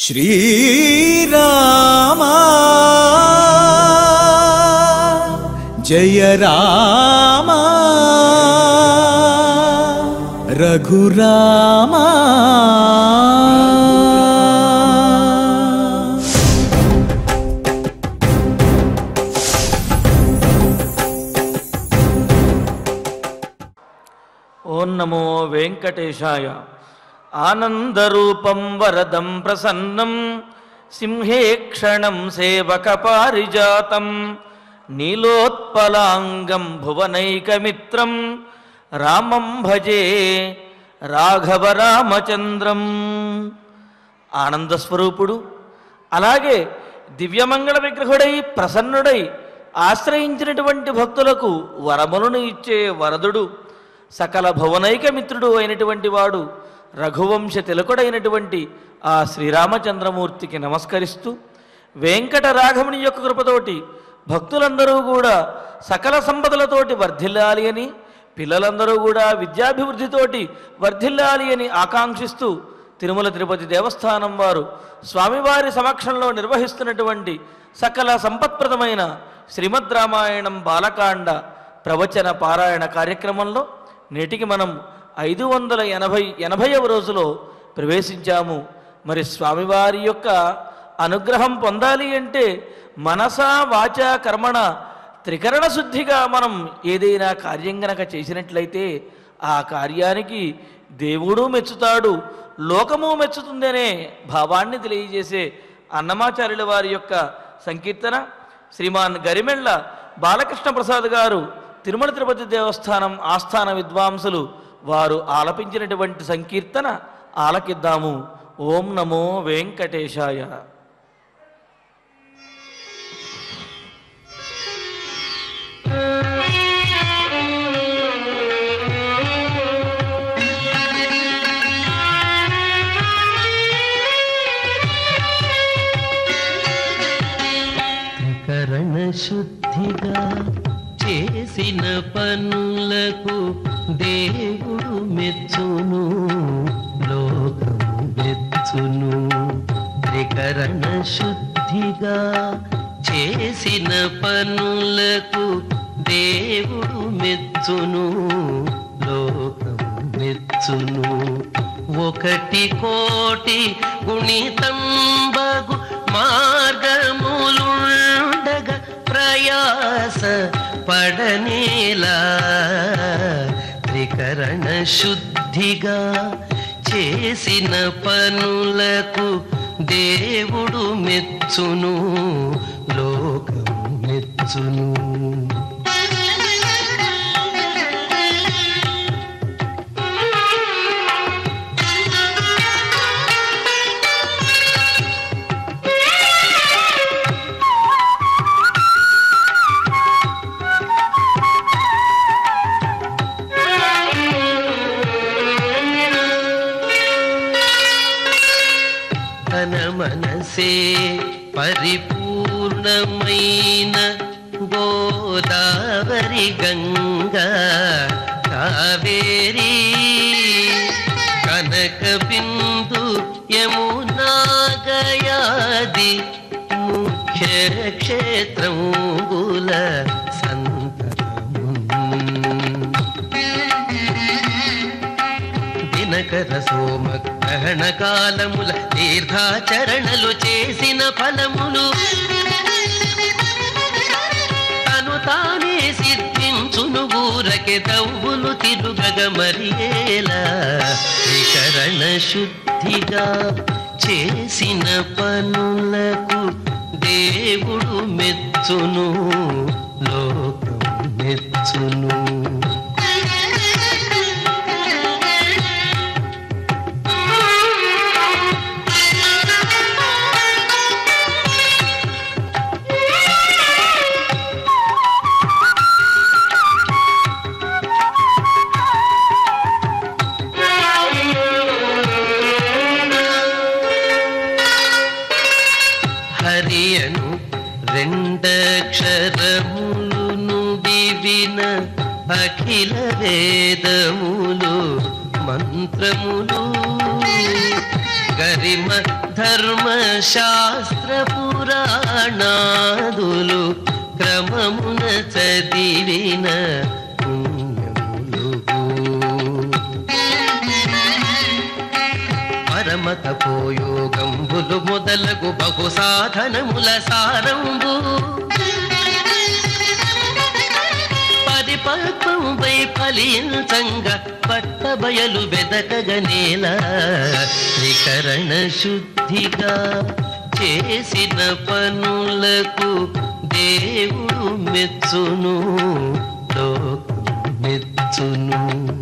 శ్రీరామా జయ రామా రఘురామా ఓం నమో వెంకటేశాయ ఆనందరూపం వరదం ప్రసన్నం సింహే క్షణం సేవక పారిజాతం నీలోత్పలాంగం భువనైకమిత్రం రామం భజే రాఘవ రామచంద్రం ఆనందస్వరూపుడు అలాగే దివ్యమంగళ విగ్రహుడై ప్రసన్నుడై ఆశ్రయించినటువంటి భక్తులకు వరములను ఇచ్చే వరదుడు సకల భువనైక మిత్రుడు అయినటువంటి వాడు రఘువంశ తిలకుడైనటువంటి ఆ శ్రీరామచంద్రమూర్తికి నమస్కరిస్తూ వెంకట రాఘవుని యొక్క కృపతోటి భక్తులందరూ కూడా సకల సంపదలతోటి వర్ధిల్లాలి అని పిల్లలందరూ కూడా విద్యాభివృద్ధితోటి వర్ధిల్లాలి అని ఆకాంక్షిస్తూ తిరుమల తిరుపతి దేవస్థానం వారు స్వామివారి సమక్షంలో నిర్వహిస్తున్నటువంటి సకల సంపత్ప్రదమైన శ్రీమద్ రామాయణం బాలకాండ ప్రవచన పారాయణ కార్యక్రమంలో నేటికి మనం ఐదు వందల ఎనభై ఎనభైవ రోజులో ప్రవేశించాము మరి స్వామివారి యొక్క అనుగ్రహం పొందాలి అంటే మనసా వాచ కర్మణ త్రికరణ శుద్ధిగా మనం ఏదైనా కార్యం గనక చేసినట్లయితే ఆ కార్యానికి దేవుడు మెచ్చుతాడు లోకము మెచ్చుతుందనే భావాన్ని తెలియజేసే అన్నమాచార్యుల వారి యొక్క సంకీర్తన శ్రీమాన్ గరిమెళ్ళ బాలకృష్ణ ప్రసాద్ గారు తిరుమల తిరుపతి దేవస్థానం ఆస్థాన విద్వాంసులు వారు ఆలపించినటువంటి సంకీర్తన ఆలకిద్దాము ఓం నమో వెంకటేశాయ త్రికరణ శుద్ధిగా చేసిన పనులకు దేవుడు మెచ్చును లోకము మెచ్చును త్రికరణ శుద్ధిగా చేసిన పనులకు దేవుడు మెచ్చును లోకము మెచ్చును ఒకటి కోటి గుణితంబగు మార్గములుండగా ప్రయాస పడనేలా త్రికరణ శుద్ధిగా చేసిన పనులకు దేవుడు మెచ్చును లోకము మెచ్చును తన మనసే పరిపూర్ణమైన గోదావరి గంగా కావేరి కనక బిందు యమునా గయాది ముఖ్య క్షేత్రంబుల సంతతము దినకర సోమ గ్రహణ కాలముల తీర్థాచరణలు చేసిన ఫలములు తను తానే సిద్ధించును ఊరకె దవ్వులు తిరుగగ మరియేలా త్రికరణ శుద్ధిగా చేసిన పనులకు దేవుడు మెచ్చును లోకం మెచ్చును హరియను రెండక్షరములు దివిన అఖిల వేదములు మంత్రములు గరిమ ధర్మ శాస్త్ర పురాణాదులు క్రమమున చదివిన పుణ్యములు పరమత పోయోగంబులు మొదలగు బహు సాధనముల సారంబు పరిపక్వంపై ఫలించంగ పట్టబయలు వెదకగనేల త్రికరణ శుద్ధిగా చేసిన పనులకు దేవుడు మెచ్చును లోకం మెచ్చును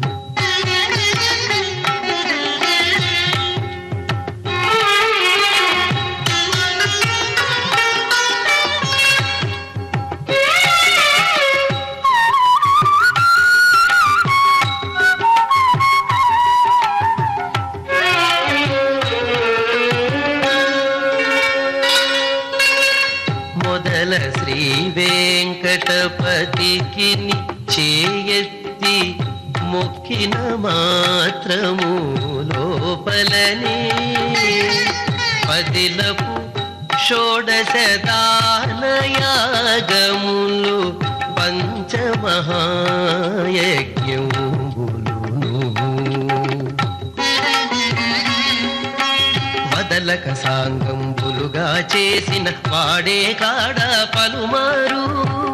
మొదల శ్రీ వెంకటపతికి చేయెత్తి మొక్కిన మాత్రము లోపలనే పదిలపు షోడశదానయాగములు పంచమహాయజ్ఞములు వదలక సాంగంబులుగా చేసిన వాడే కాడ పలుమారు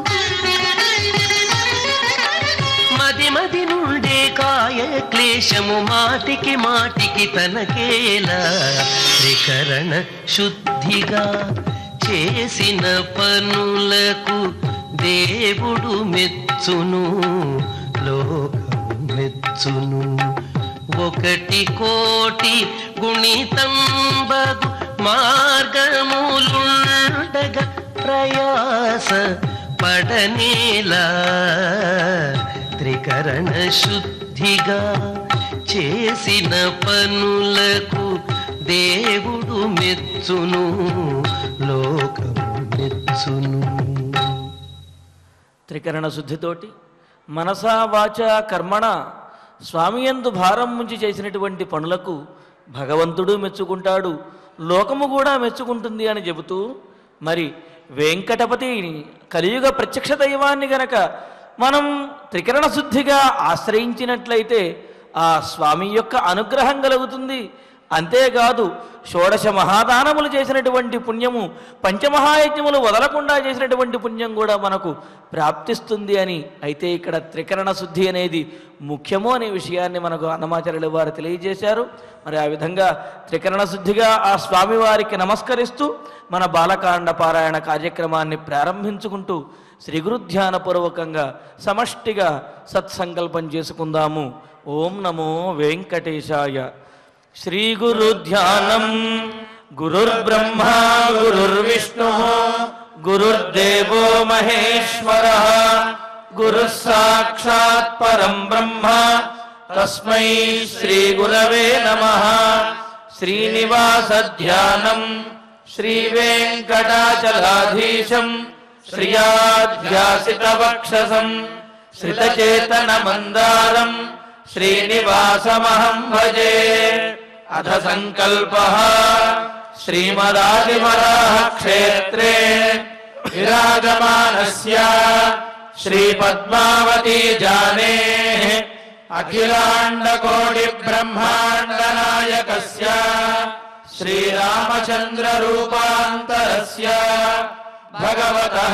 మది మది నుండే కాయ క్లేశము మాటికి మాటికి తనకేలా త్రికరణ శుద్ధిగా చేసిన పనులకు దేవుడు మెచ్చును లోకము మెచ్చును ఒకటి కోటి గుణితంబగు మార్గములుండగా ప్రయాస పడనేలా త్రికరణ శుద్ధిగా చేసిన పనులకు దేవుడు మెచ్చును లోకము మెచ్చును త్రికరణ శుద్ధితోటి మనసా వాచ కర్మణ స్వామియందు భారం ముంచి చేసినటువంటి పనులకు భగవంతుడు మెచ్చుకుంటాడు లోకము కూడా మెచ్చుకుంటుంది అని చెబుతూ మరి వెంకటపతి కలియుగ ప్రత్యక్ష దైవాన్ని గనక మనం త్రికరణ శుద్ధిగా ఆశ్రయించినట్లయితే ఆ స్వామి యొక్క అనుగ్రహం కలుగుతుంది అంతేకాదు షోడశ మహాదానములు చేసినటువంటి పుణ్యము పంచమహాయజ్ఞములు వదలకుండా చేసినటువంటి పుణ్యం కూడా మనకు ప్రాప్తిస్తుంది అని అయితే ఇక్కడ త్రికరణ శుద్ధి అనేది ముఖ్యము అనే విషయాన్ని మనకు అన్నమాచార్యుల వారు తెలియజేశారు మరి ఆ విధంగా త్రికరణ శుద్ధిగా ఆ స్వామివారికి నమస్కరిస్తూ మన బాలకాండ పారాయణ కార్యక్రమాన్ని ప్రారంభించుకుంటూ శ్రీ గురుధ్యానపూర్వకంగా సమష్టిగా సత్సంకల్పం చేసుకుందాము ఓం నమో వెంకటేశాయ శ్రీ గురు ధ్యానం గురుర్బ్రహ్మ గురుర్విష్ణు గురుర్దేవో మహేశ్వర గురు సాక్షాత్ పరం బ్రహ్మ తస్మై శ్రీ గురవే నమ శ్రీనివాస ధ్యానం శ్రీ వెంకటాచలాధీశం శ్రియాధ్యాసిత వక్షసం శ్రితచేతన మందారం శ్రీనివాసమహం భజే అథ సంకల్ప శ్రీమదాదివరాహ క్షేత్రే విరాజమానస్య శ్రీపద్మావతీ జానే అఖిలాండకోటి బ్రహ్మాండ నాయకస్య శ్రీరామచంద్ర రూపాంతరస్య భగవతః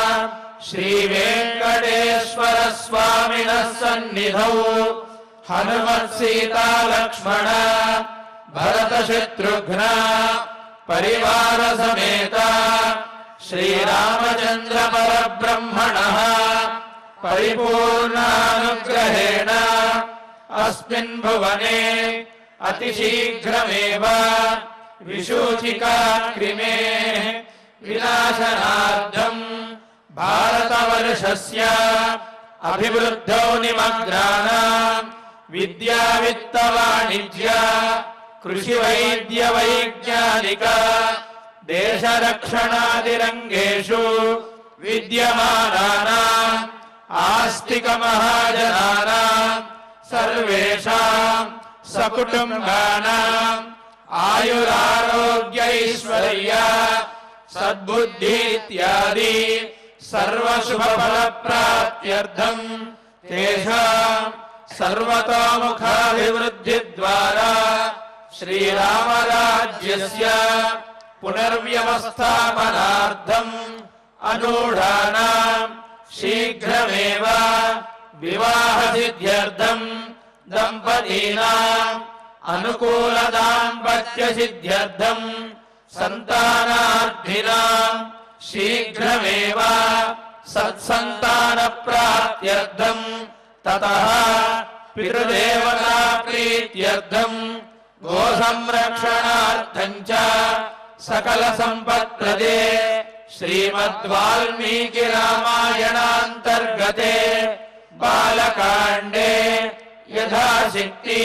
శ్రీవేంకటేశ్వర స్వామినः సన్నిధౌ హనుమత్ సీతా లక్ష్మణ భరత శత్రుఘ్న పరివార సమేత శ్రీరామచంద్ర పరబ్రహ్మణ పరిపూర్ణానుగ్రహేణ అస్మిన్ భువనే అతిశీఘ్రమేవ విశూచికా క్రిమే వినాశనార్థం భారతవర్షస్య అభివృద్ధౌ నిమగ్నానాం విద్యా విత్త వాణిజ్య కృషి వైద్య వైజ్ఞానిక దేశ రక్షణాదిరంగేషు విద్యమానానాం ఆస్తిక మహాజనానాం సర్వేషాం సకుటుంబానాం आयुरारोग्यैश्वर्य सद्बुद्धि इत्यादि सर्वशुभफलप्राप्त्यर्थम् तेषाम् सर्वतोमुखाभिवृद्धिद्वारा श्रीरामराज्यस्य पुनर्व्यवस्थापनार्थम् अनूढानाम् शीघ्रमेव विवाहसिद्ध्यर्थम् दम्पतीनाम् अनुकूलदाम्पत्यसिद्ध्यर्थम् सन्तानार्थिनाम् शीघ्रमेव सत्सन्तानप्राप्त्यर्थम् ततः पितृदेवताप्रीत्यर्थम् गोसंरक्षणार्थम् च सकलसम्पत्प्रदे श्रीमद्वाल्मीकिरामायणान्तर्गते बालकाण्डे यथाशक्ति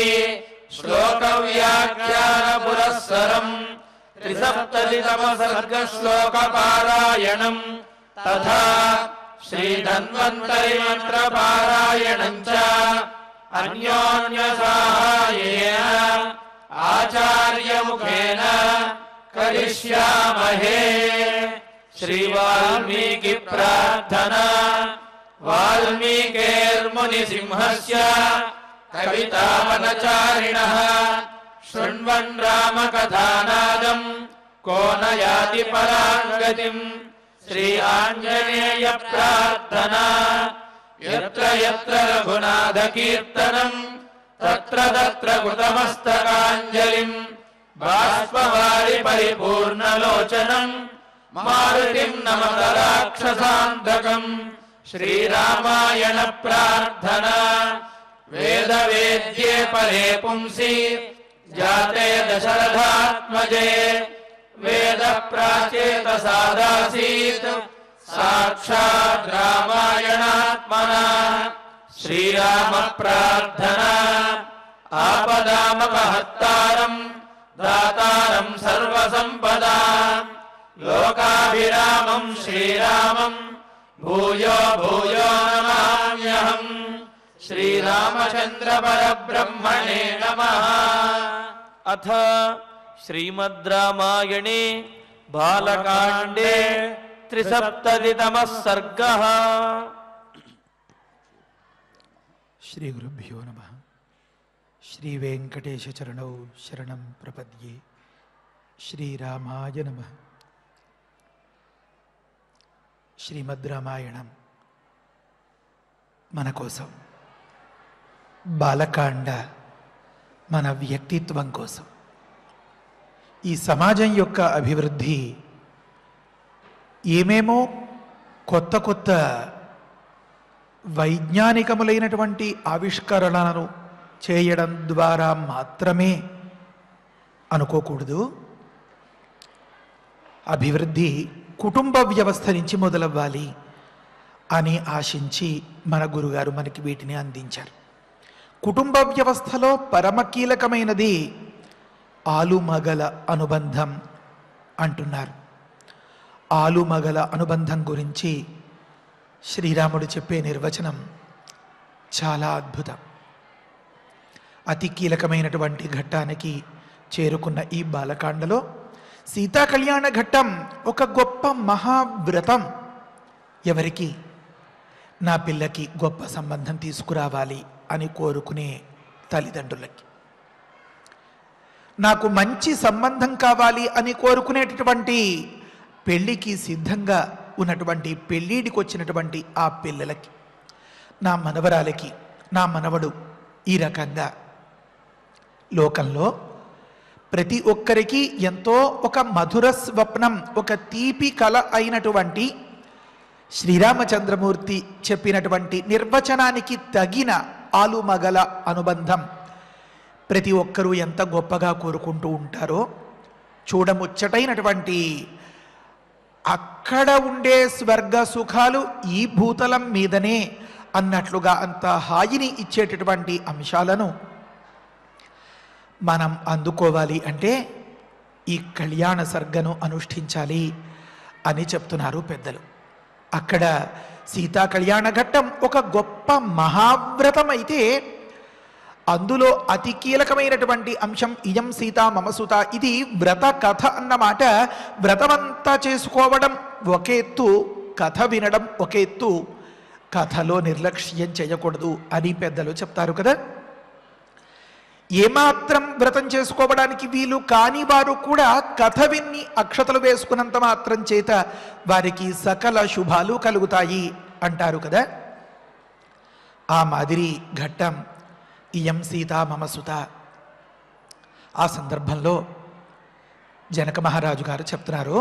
श्लोकव्याख्यानपुरःसरम् त्रिसप्ततितमसर्गश्लोकपारायणम् तथा श्रीधन्वन्तरिमन्त्रपारायणम् च अन्योन्यसाहाय्येन आचार्यमुखेन करिष्यामहे श्रीवाल्मीकिप्रार्थना वाल्मीकेर्मुनिसिंहस्य कवितावनचारिणः शृण्वन् रामकथानादम् को न याति पराङ्गतिम् श्री आञ्जनेयप्रार्थना यत्र यत्र रघुनाथकीर्तनम् तत्र तत्र कृतमस्तकाञ्जलिम् बाष्पवारि परिपूर्णलोचनम् मारुतिम् नमत राक्षसान्तकम् श्रीरामायण प्रार्थना वेदवेद्ये परे पुंसि जाते दशरथात्मजे वेद प्राचेतसादासीत् साक्षात् रामायणात्मना श्रीराम प्रार्थना आपदामपहत्तारम् दातारम् सर्वसम्पदा लोकाभिरामम् श्रीरामम् भूयो भूयो नमाम्यहम् श्रीरामचन्द्रपरब्रह्मणे नमः अथ श्रीमद् रामायणे बालकाण्डे त्रिसप्ततितमः सर्गः శ్రీ గురుభ్యో నమ శ్రీ వెంకటేశ చరణౌ శరణం ప్రపద్యే శ్రీరామాయ నమ శ్రీమద్ రామాయణం మన కోసం బాలకాండ మన వ్యక్తిత్వం కోసం ఈ సమాజం యొక్క అభివృద్ధి ఏమేమో కొత్త కొత్త వైజ్ఞానికములైనటువంటి ఆవిష్కరణలను చేయడం ద్వారా మాత్రమే అనుకోకూడదు అభివృద్ధి కుటుంబ వ్యవస్థ నుంచి మొదలవ్వాలి అని ఆశించి మన గురుగారు మనకి వీటిని అందించారు కుటుంబ వ్యవస్థలో పరమ కీలకమైనది ఆలుమగల అనుబంధం అంటున్నారు ఆలుమగల అనుబంధం గురించి శ్రీరాముడు చెప్పే నిర్వచనం చాలా అద్భుతం అతి కీలకమైనటువంటి ఘట్టానికి చేరుకున్న ఈ బాలకాండలో సీతా కళ్యాణ ఘట్టం ఒక గొప్ప మహావ్రతం ఎవరికి నా పిల్లకి గొప్ప సంబంధం తీసుకురావాలి అని కోరుకునే తల్లిదండ్రులకి నాకు మంచి సంబంధం కావాలి అని కోరుకునేటటువంటి పెళ్ళికి సిద్ధంగా ఉన్నటువంటి పెళ్ళిడికి వచ్చినటువంటి ఆ పిల్లలకి నా మనవరాలకి నా మనవడు ఈ రకంగా లోకంలో ప్రతి ఒక్కరికి ఎంతో ఒక మధుర స్వప్నం ఒక తీపి కల అయినటువంటి శ్రీరామచంద్రమూర్తి చెప్పినటువంటి నిర్వచనానికి తగిన ఆలుమగల అనుబంధం ప్రతి ఒక్కరూ ఎంత గొప్పగా కోరుకుంటూ ఉంటారో చూడముచ్చటైనటువంటి అక్కడ ఉండే స్వర్గ సుఖాలు ఈ భూతలం మీదనే అన్నట్లుగా అంత హాయిని ఇచ్చేటటువంటి అంశాలను మనం అందుకోవాలి అంటే ఈ కళ్యాణ సర్గను అనుష్ఠించాలి అని చెప్తున్నారు పెద్దలు అక్కడ సీతా కళ్యాణ ఘట్టం ఒక గొప్ప మహావ్రతం అయితే అందులో అతి కీలకమైనటువంటి అంశం ఇయం సీత మమసుత ఇది వ్రత కథ అన్నమాట వ్రతమంతా చేసుకోవడం ఒక ఎత్తు కథ వినడం ఒక ఎత్తు కథలో నిర్లక్ష్యం చేయకూడదు అని పెద్దలు చెప్తారు కదా ఏమాత్రం వ్రతం చేసుకోవడానికి వీలు కాని వారు కూడా కథ విన్ని అక్షతలు వేసుకున్నంత మాత్రం చేత వారికి సకల శుభాలు కలుగుతాయి అంటారు కదా ఆ మాదిరి ఘట్టం ఇయం సీత మమ సుత ఆ సందర్భంలో జనక మహారాజు గారు చెప్తున్నారు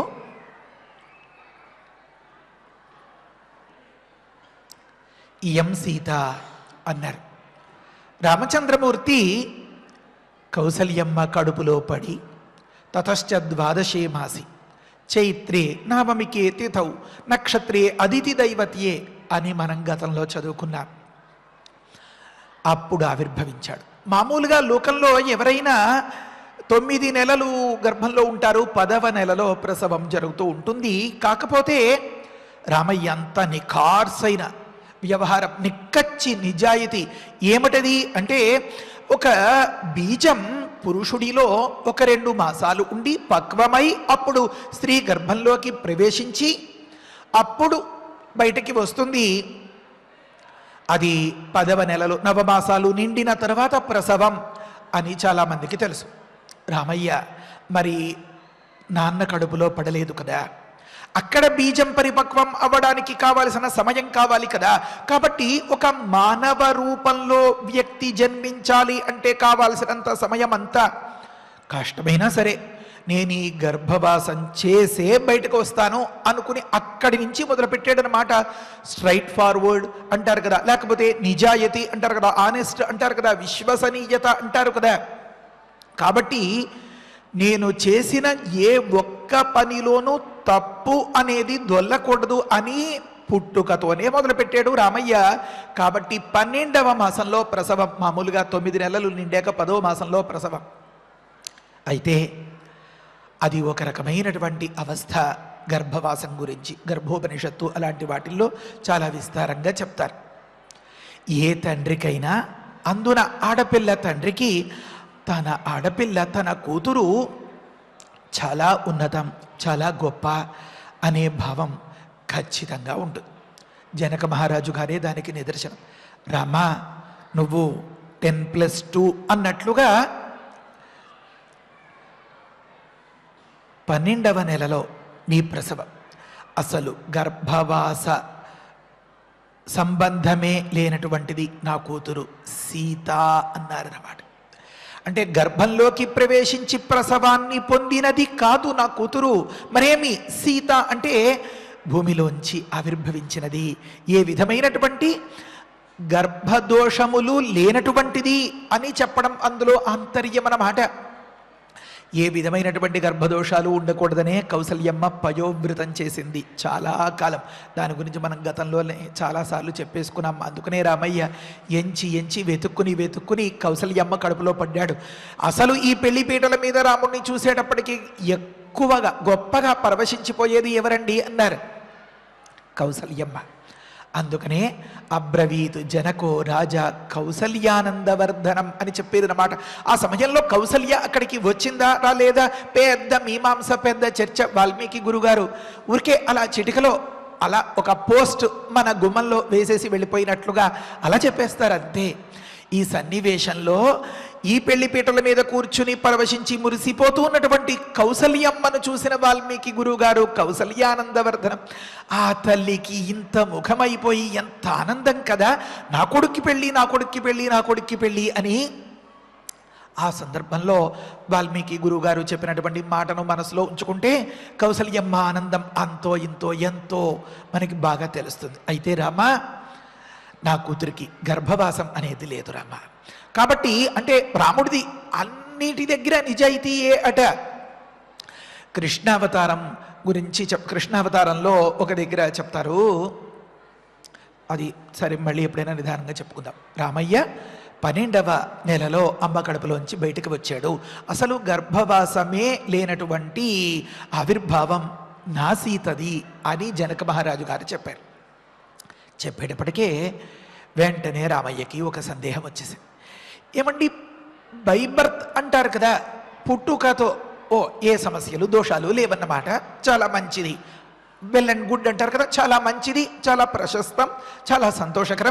ఇయం సీత అన్నారు రామచంద్రమూర్తి కౌసల్యమ్మ కడుపులో పడి తతశ్చ ద్వాదశే మాసి చైత్రే నామమికే తిథౌ నక్షత్రే అదితి దైవత్యే అని మనం గతంలో చదువుకున్నాం అప్పుడు ఆవిర్భవించాడు మామూలుగా లోకంలో ఎవరైనా తొమ్మిది నెలలు గర్భంలో ఉంటారు పదవ నెలలో ప్రసవం జరుగుతూ ఉంటుంది కాకపోతే రామయ్య అంత నిఖార్సైన వ్యవహారం నిక్కచ్చి నిజాయితీ ఏమిటది అంటే ఒక బీజం పురుషుడిలో ఒక రెండు మాసాలు ఉండి పక్వమై అప్పుడు స్త్రీ గర్భంలోకి ప్రవేశించి అప్పుడు బయటకి వస్తుంది అది పదవ నెలలు నవమాసాలు నిండిన తర్వాత ప్రసవం అని చాలామందికి తెలుసు రామయ్య మరి నాన్న కడుపులో పడలేదు కదా అక్కడ బీజం పరిపక్వం అవ్వడానికి కావలసిన సమయం కావాలి కదా కాబట్టి ఒక మానవ రూపంలో వ్యక్తి జన్మించాలి అంటే కావాల్సినంత సమయం అంతా కష్టమైనా సరే నేను ఈ గర్భవాసం చేసే బయటకు వస్తాను అనుకుని అక్కడి నుంచి మొదలుపెట్టాడనమాట స్ట్రైట్ ఫార్వర్డ్ అంటారు కదా లేకపోతే నిజాయితీ అంటారు కదా ఆనెస్ట్ అంటారు కదా విశ్వసనీయత అంటారు కదా కాబట్టి నేను చేసిన ఏ ఒక్క పనిలోనూ తప్పు అనేది దొల్లకూడదు అని పుట్టుకతోనే మొదలుపెట్టాడు రామయ్య కాబట్టి పన్నెండవ మాసంలో ప్రసవం మామూలుగా తొమ్మిది నెలలు నిండాక పదవ మాసంలో ప్రసవం అయితే అది ఒక రకమైనటువంటి అవస్థ గర్భవాసం గురించి గర్భోపనిషత్తు అలాంటి వాటిల్లో చాలా విస్తారంగా చెప్తారు ఏ తండ్రికైనా అందున ఆడపిల్ల తండ్రికి తన ఆడపిల్ల తన కూతురు చాలా ఉన్నతం చాలా గొప్ప అనే భావం ఖచ్చితంగా ఉంటుంది జనక మహారాజు గారే దానికి నిదర్శనం రామా నువ్వు టెన్ ప్లస్ టూ అన్నట్లుగా పన్నెండవ నెలలో నీ ప్రసవం అసలు గర్భవాస సంబంధమే లేనటువంటిది నా కూతురు సీత అన్నారన్నమాట అంటే గర్భంలోకి ప్రవేశించి ప్రసవాన్ని పొందినది కాదు నా కూతురు మరేమి సీత అంటే భూమిలోంచి ఆవిర్భవించినది ఏ విధమైనటువంటి గర్భదోషములు లేనటువంటిది అని చెప్పడం అందులో ఆంతర్యమన్నమాట ఏ విధమైనటువంటి గర్భదోషాలు ఉండకూడదనే కౌసల్యమ్మ పయోవృతం చేసింది చాలా కాలం దాని గురించి మనం గతంలోనే చాలాసార్లు చెప్పేసుకున్నాం అందుకనే రామయ్య ఎంచి ఎంచి వెతుక్కుని వెతుక్కుని కౌసల్యమ్మ కడుపులో పడ్డాడు అసలు ఈ పెళ్లిపీటల మీద రాముణ్ణి చూసేటప్పటికి ఎక్కువగా గొప్పగా పరవశించిపోయేది ఎవరండి అన్నారు కౌసల్యమ్మ అందుకనే అబ్రవీత్ జనకో రాజా కౌసల్యానందవర్ధనం అని చెప్పేది అన్నమాట ఆ సమయంలో కౌసల్య అక్కడికి వచ్చిందా రాలేదా పెద్ద మీమాంస పెద్ద చర్చ వాల్మీకి గురుగారు ఊరికే అలా చిటికలో అలా ఒక పోస్ట్ మన గుమ్మంలో వేసేసి వెళ్ళిపోయినట్లుగా అలా చెప్పేస్తారు అంతే ఈ సన్నివేశంలో ఈ పెళ్లిపీటల మీద కూర్చుని పరవశించి మురిసిపోతూ ఉన్నటువంటి కౌసల్యమ్మను చూసిన వాల్మీకి గురువుగారు కౌసల్యానందవర్ధనం ఆ తల్లికి ఇంత ముఖమైపోయి ఎంత ఆనందం కదా నా కొడుక్కి పెళ్ళి నా కొడుక్కి పెళ్ళి నా కొడుక్కి పెళ్ళి అని ఆ సందర్భంలో వాల్మీకి గురువుగారు చెప్పినటువంటి మాటను మనసులో ఉంచుకుంటే కౌసల్యమ్మ ఆనందం అంతో ఇంతో ఎంతో మనకి బాగా తెలుస్తుంది అయితే రామా నా కూతురికి గర్భవాసం అనేది లేదు రామ కాబట్టి అంటే రాముడిది అన్నిటి దగ్గర నిజాయితీయే అట కృష్ణావతారం గురించి చెప్ కృష్ణావతారంలో ఒక దగ్గర చెప్తారు అది సరే మళ్ళీ ఎప్పుడైనా నిదానంగా చెప్పుకుందాం రామయ్య పన్నెండవ నెలలో అమ్మ కడుపులోంచి బయటకు వచ్చాడు అసలు గర్భవాసమే లేనటువంటి ఆవిర్భావం నా సీతది అని జనక మహారాజు గారు చెప్పారు చెప్పేటప్పటికే వెంటనే రామయ్యకి ఒక సందేహం వచ్చేసింది ఏమండి బై బర్త్ అంటారు కదా పుట్టుకతో ఓ ఏ సమస్యలు దోషాలు లేవన్నమాట చాలా మంచిది వెల్ అండ్ గుడ్ అంటారు కదా చాలా మంచిది చాలా ప్రశస్తం చాలా సంతోషకరం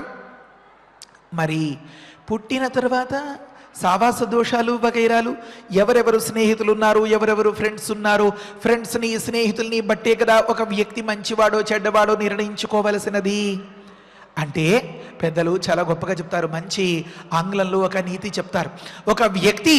మరి పుట్టిన తర్వాత సావాస దోషాలు వగైరాలు ఎవరెవరు స్నేహితులు ఉన్నారు ఎవరెవరు ఫ్రెండ్స్ ఉన్నారు ఫ్రెండ్స్ని స్నేహితుల్ని బట్టే కదా ఒక వ్యక్తి మంచివాడో చెడ్డవాడో నిర్ణయించుకోవలసినది అంటే పెద్దలు చాలా గొప్పగా చెప్తారు మంచి ఆంగ్లంలో ఒక నీతి చెప్తారు ఒక వ్యక్తి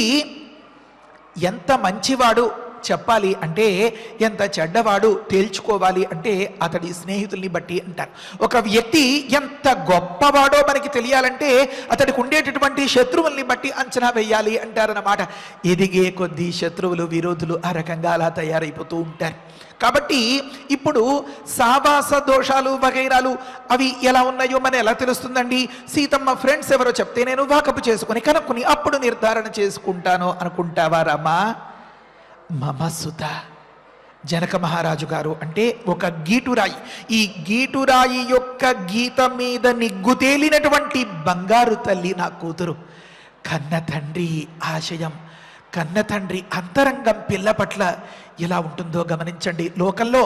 ఎంత మంచివాడు చెప్పాలి అంటే ఎంత చెడ్డవాడు తేల్చుకోవాలి అంటే అతడి స్నేహితుల్ని బట్టి అంటారు ఒక వ్యక్తి ఎంత గొప్పవాడో మనకి తెలియాలంటే అతడికి ఉండేటటువంటి శత్రువుల్ని బట్టి అంచనా వేయాలి అంటారన్నమాట ఎదిగే కొద్దీ శత్రువులు విరోధులు ఆ రకంగా అలా తయారైపోతూ ఉంటారు కాబట్టి ఇప్పుడు సావాస దోషాలు వగైరాలు అవి ఎలా ఉన్నాయో మన ఎలా తెలుస్తుందండి సీతమ్మ ఫ్రెండ్స్ ఎవరో చెప్తే నేను వాకపు చేసుకుని కనుక్కుని అప్పుడు నిర్ధారణ చేసుకుంటాను అనుకుంటావా రామా మమ సుత జనక మహారాజు గారు అంటే ఒక గీటురాయి ఈ గీటురాయి యొక్క గీత మీద నిగ్గు తేలినటువంటి బంగారు తల్లి నా కూతురు కన్న తండ్రి ఆశయం కన్న తండ్రి అంతరంగం పిల్ల పట్ల ఎలా ఉంటుందో గమనించండి లోకంలో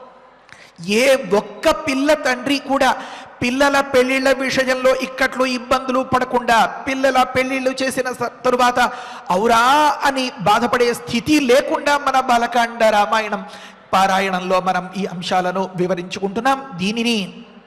ఏ ఒక్క పిల్ల తండ్రి కూడా పిల్లల పెళ్లిళ్ళ విషయంలో ఇక్కట్లు ఇబ్బందులు పడకుండా పిల్లల పెళ్లిళ్ళు చేసిన స- తరువాత ఔరా అని బాధపడే స్థితి లేకుండా మన బాలకాండ రామాయణం పారాయణంలో మనం ఈ అంశాలను వివరించుకుంటున్నాం దీనిని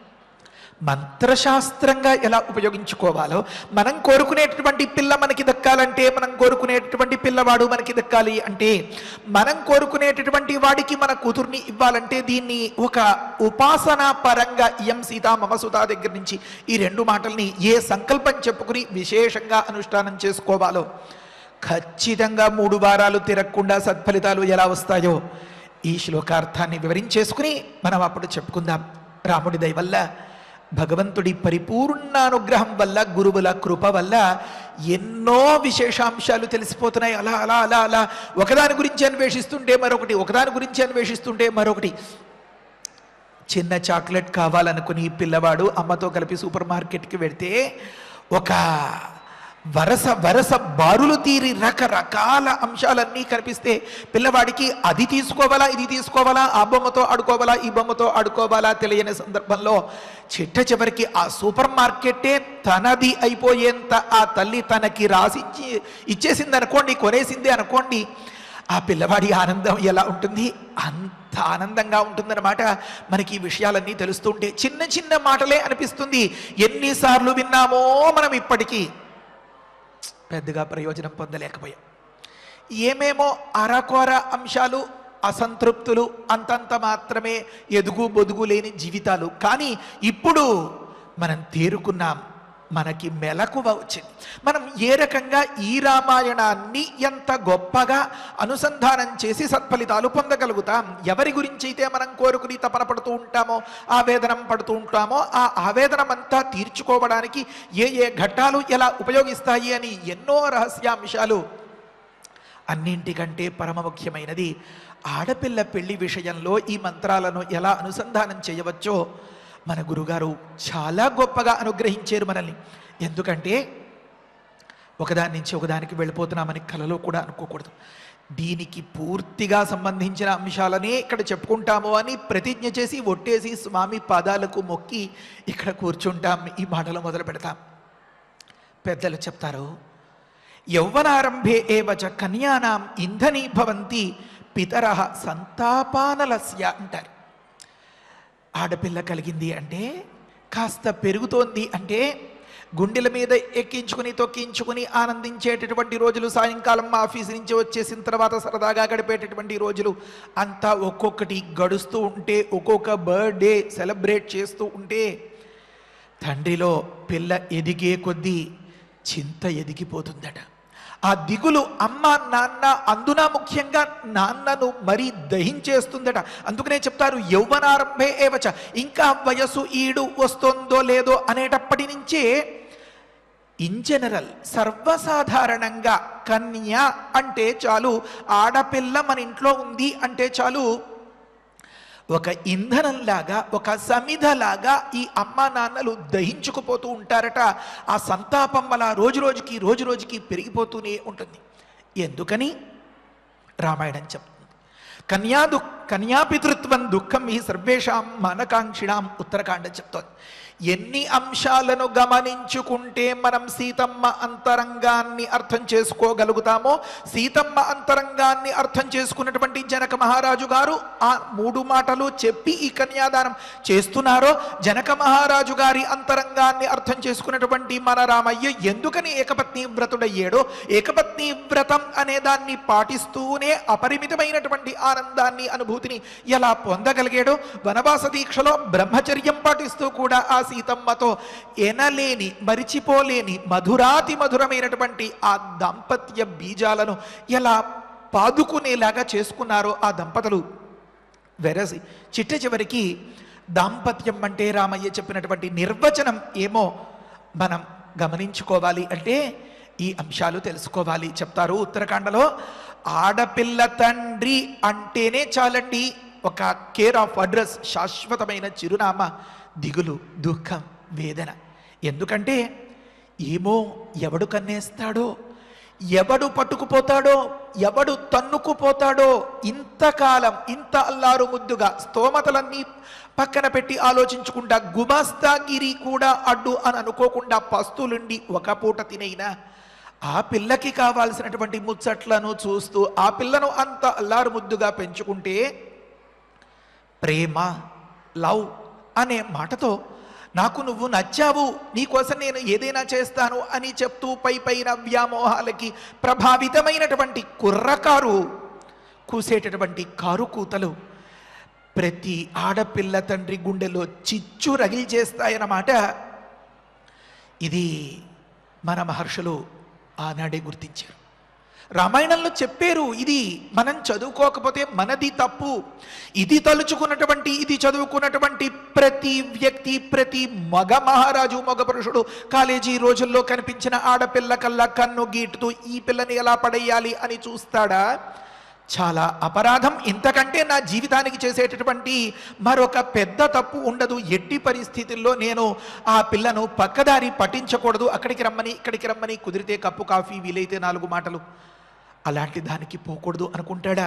మంత్రశాస్త్రంగా ఎలా ఉపయోగించుకోవాలో మనం కోరుకునేటటువంటి పిల్ల మనకి దక్కాలంటే మనం కోరుకునేటటువంటి పిల్లవాడు మనకి దక్కాలి అంటే మనం కోరుకునేటటువంటి వాడికి మన కూతుర్ని ఇవ్వాలంటే దీన్ని ఒక ఉపాసనా పరంగా ఇయం సీతా మమ సుతా దగ్గర నుంచి ఈ రెండు మాటల్ని ఏ సంకల్పం చెప్పుకుని విశేషంగా అనుష్ఠానం చేసుకోవాలో ఖచ్చితంగా మూడు వారాలు తిరగకుండా సత్ఫలితాలు ఎలా వస్తాయో ఈ శ్లోకార్థాన్ని వివరించేసుకుని మనం అప్పుడు చెప్పుకుందాం రాముడి దయ వల్ల భగవంతుడి పరిపూర్ణ అనుగ్రహం వల్ల గురువుల కృప వల్ల ఎన్నో విశేషాంశాలు తెలిసిపోతున్నాయి అలా అలా అలా అలా ఒకదాని గురించి అన్వేషిస్తుంటే మరొకటి ఒకదాని గురించి అన్వేషిస్తుంటే మరొకటి చిన్న చాక్లెట్ కావాలనుకుని పిల్లవాడు అమ్మతో కలిపి సూపర్ మార్కెట్కి వెడితే ఒక వరస వరస బారులు తీరి రకరకాల అంశాలన్నీ కనిపిస్తే పిల్లవాడికి అది తీసుకోవాలా ఇది తీసుకోవాలా ఆ బొమ్మతో ఆడుకోవాలా ఈ బొమ్మతో ఆడుకోవాలా తెలియని సందర్భంలో చిట్ట చివరికి ఆ సూపర్ మార్కెటే తనది అయిపోయేంత ఆ తల్లి తనకి రాసిచ్చి ఇచ్చేసింది అనుకోండి కొనేసింది అనుకోండి ఆ పిల్లవాడి ఆనందం ఎలా ఉంటుంది అంత ఆనందంగా ఉంటుందన్నమాట మనకి ఈ విషయాలన్నీ తెలుస్తుంటే చిన్న చిన్న మాటలే అనిపిస్తుంది ఎన్నిసార్లు విన్నామో మనం ఇప్పటికీ పెద్దగా ప్రయోజనం పొందలేకపోయాం ఏమేమో అరకొర అంశాలు అసంతృప్తులు అంతంత మాత్రమే ఎదుగు బొదుగు లేని జీవితాలు కానీ ఇప్పుడు మనం తేరుకున్నాం మనకి మెలకువ వచ్చింది మనం ఏ రకంగా ఈ రామాయణాన్ని ఎంత గొప్పగా అనుసంధానం చేసి సత్ఫలితాలు పొందగలుగుతాం ఎవరి గురించి అయితే మనం కోరుకుని తపన పడుతూ ఉంటామో ఆవేదనం పడుతూ ఉంటామో ఆ ఆవేదనం అంతా తీర్చుకోవడానికి ఏ ఏ ఘట్టాలు ఎలా ఉపయోగిస్తాయి అని ఎన్నో రహస్యాంశాలు అన్నింటికంటే పరమ ముఖ్యమైనది ఆడపిల్ల పెళ్లి విషయంలో ఈ మంత్రాలను ఎలా అనుసంధానం చేయవచ్చో మన గురుగారు చాలా గొప్పగా అనుగ్రహించారు మనల్ని ఎందుకంటే ఒకదాని నుంచి ఒకదానికి వెళ్ళిపోతున్నామని కలలో కూడా అనుకోకూడదు దీనికి పూర్తిగా సంబంధించిన అంశాలనే ఇక్కడ చెప్పుకుంటాము అని ప్రతిజ్ఞ చేసి ఒట్టేసి స్వామి పాదాలకు మొక్కి ఇక్కడ కూర్చుంటాం ఈ మాటలు మొదలు పెడతాం పెద్దలు చెప్తారు యౌవనారంభే ఏవచ కన్యానాం ఇంధనీ భవంతి పితర సంతాపానలస్య అంటారు ఆడపిల్ల కలిగింది అంటే కాస్త పెరుగుతోంది అంటే గుండెల మీద ఎక్కించుకుని తొక్కించుకుని ఆనందించేటటువంటి రోజులు సాయంకాలం ఆఫీస్ నుంచి వచ్చేసిన తర్వాత సరదాగా గడిపేటటువంటి రోజులు అంతా ఒక్కొక్కటి గడుస్తూ ఉంటే ఒక్కొక్క బర్త్డే సెలబ్రేట్ చేస్తూ ఉంటే తండ్రిలో పిల్ల ఎదిగే కొద్దీ చింత ఎదిగిపోతుందట ఆ దిగులు అమ్మ నాన్న అందున ముఖ్యంగా నాన్నను మరీ దహించేస్తుందట అందుకనే చెప్తారు యౌవనారంభే ఏవచ ఇంకా వయసు ఈడు వస్తుందో లేదో అనేటప్పటి నుంచే ఇన్ జనరల్ సర్వసాధారణంగా కన్య అంటే చాలు ఆడపిల్ల మన ఇంట్లో ఉంది అంటే చాలు ఒక ఇంధనంలాగా ఒక సమిధలాగా ఈ అమ్మా నాన్నలు దహించుకుపోతూ ఉంటారట ఆ సంతాపం అలా రోజు రోజుకి రోజు రోజుకి పెరిగిపోతూనే ఉంటుంది ఎందుకని రామాయణం చెప్తుంది కన్యా దు కన్యాపితృత్వం దుఃఖం ఈ సర్వేషాం మానకాంక్షిణాం ఉత్తరకాండ చెప్తోంది ఎన్ని అంశాలను గమనించుకుంటే మనం సీతమ్మ అంతరంగాన్ని అర్థం చేసుకోగలుగుతామో సీతమ్మ అంతరంగాన్ని అర్థం చేసుకున్నటువంటి జనక మహారాజు గారు ఆ మూడు మాటలు చెప్పి ఈ కన్యాదానం చేస్తున్నారో జనక మహారాజు గారి అంతరంగాన్ని అర్థం చేసుకున్నటువంటి మన రామయ్య ఎందుకని ఏకపత్ని వ్రతుడయ్యాడో ఏకపత్ని వ్రతం అనే దాన్ని పాటిస్తూనే అపరిమితమైనటువంటి ఆనందాన్ని అనుభూతిని ఎలా పొందగలిగాడో వనవాస దీక్షలో బ్రహ్మచర్యం పాటిస్తూ కూడా ఆ సీతమ్మతో ఎనలేని మరిచిపోలేని మధురాతి మధురమైనటువంటి ఆ దాంపత్య బీజాలను ఎలా పాదుకునేలాగా చేసుకున్నారో ఆ దంపతులు వెరసి చిట్ట చివరికి దాంపత్యం అంటే రామయ్య చెప్పినటువంటి నిర్వచనం ఏమో మనం గమనించుకోవాలి అంటే ఈ అంశాలు తెలుసుకోవాలి చెప్తారు ఉత్తరాఖండలో ఆడపిల్ల తండ్రి అంటేనే చాలండి ఒక కేర్ ఆఫ్ అడ్రస్ శాశ్వతమైన చిరునామా దిగులు దుఃఖం వేదన ఎందుకంటే ఏమో ఎవడు కన్నేస్తాడో ఎవడు పట్టుకుపోతాడో ఎవడు తన్నుకుపోతాడో ఇంతకాలం ఇంత అల్లారు ముద్దుగా స్తోమతలన్నీ పక్కన పెట్టి ఆలోచించుకుంటా గుమాస్తాగిరి కూడా అడ్డు అని అనుకోకుండా పస్తులుండి ఒక పూట తినైనా ఆ పిల్లకి కావాల్సినటువంటి ముచ్చట్లను చూస్తూ ఆ పిల్లను అంత అల్లారు ముద్దుగా పెంచుకుంటే ప్రేమ లవ్ అనే మాటతో నాకు నువ్వు నచ్చావు నీకోసం నేను ఏదైనా చేస్తాను అని చెప్తూ పై పైన వ్యామోహాలకి ప్రభావితమైనటువంటి కుర్రకారు కూసేటటువంటి కారు కూతలు ప్రతి ఆడపిల్ల తండ్రి గుండెలో చిచ్చు రగిల్చేస్తాయన్నమాట ఇది మన మహర్షులు ఆనాడే గుర్తించారు రామాయణంలో చెప్పారు ఇది మనం చదువుకోకపోతే మనది తప్పు ఇది తలుచుకున్నటువంటి ఇది చదువుకున్నటువంటి ప్రతి వ్యక్తి ప్రతి మగ మహారాజు మగ పురుషుడు కాలేజీ రోజుల్లో కనిపించిన ఆడపిల్ల కల్లా కన్ను గీటుతూ ఈ పిల్లని ఎలా పడేయాలి అని చూస్తాడా చాలా అపరాధం ఇంతకంటే నా జీవితానికి చేసేటటువంటి మరొక పెద్ద తప్పు ఉండదు ఎట్టి పరిస్థితుల్లో నేను ఆ పిల్లను పక్కదారి పట్టించకూడదు అక్కడికి రమ్మని ఇక్కడికి రమ్మని కుదిరితే కప్పు కాఫీ వీలైతే నాలుగు మాటలు అలాంటి దానికి పోకూడదు అనుకుంటాడా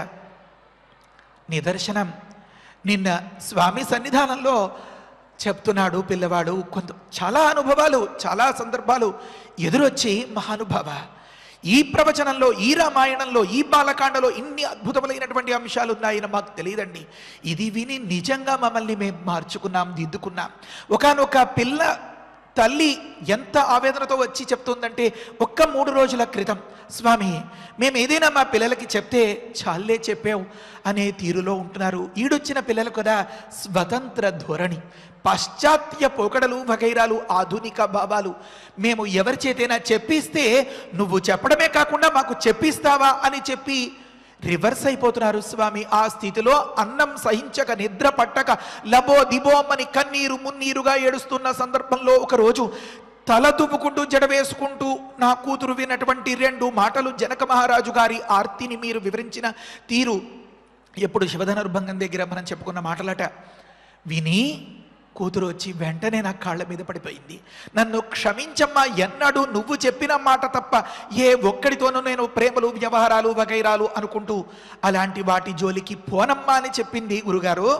నిదర్శనం నిన్న స్వామి సన్నిధానంలో చెప్తున్నాడు పిల్లవాడు కొంత చాలా అనుభవాలు చాలా సందర్భాలు ఎదురొచ్చి మహానుభావ ఈ ప్రవచనంలో ఈ రామాయణంలో ఈ బాలకాండలో ఇన్ని అద్భుతములైనటువంటి అంశాలు ఉన్నాయని మాకు తెలియదండి ఇది విని నిజంగా మమ్మల్ని మేము మార్చుకున్నాం దిద్దుకున్నాం ఒకానొక పిల్ల తల్లి ఎంత ఆవేదనతో వచ్చి చెప్తుందంటే ఒక్క మూడు రోజుల క్రితం స్వామి మేము ఏదైనా మా పిల్లలకి చెప్తే చాలే చెప్పావు అనే తీరులో ఉంటున్నారు ఈడొచ్చిన పిల్లలు కదా స్వతంత్ర ధోరణి పాశ్చాత్య పోకడలు వగైరాలు ఆధునిక భావాలు మేము ఎవరి చేతైనా చెప్పిస్తే నువ్వు చెప్పడమే కాకుండా మాకు చెప్పిస్తావా అని చెప్పి రివర్స్ అయిపోతున్నారు స్వామి ఆ స్థితిలో అన్నం సహించక నిద్ర పట్టక లబో దిబోమని కన్నీరు మున్నీరుగా ఏడుస్తున్న సందర్భంలో ఒకరోజు తల దువ్వుకుంటూ జడ వేసుకుంటూ నా కూతురు విన్నటువంటి రెండు మాటలు జనక మహారాజు గారి ఆర్తిని మీరు వివరించిన తీరు ఎప్పుడు శివధనుర్భంగం దగ్గర మనం చెప్పుకున్న మాటలట విని కూతురు వచ్చి వెంటనే నా కాళ్ళ మీద పడిపోయింది నన్ను క్షమించమ్మా ఎన్నడూ నువ్వు చెప్పిన మాట తప్ప ఏ ఒక్కడితోనూ నేను ప్రేమలు వ్యవహారాలు వగైరాలు అనుకుంటూ అలాంటి వాటి జోలికి పోనమ్మా అని చెప్పింది గురుగారు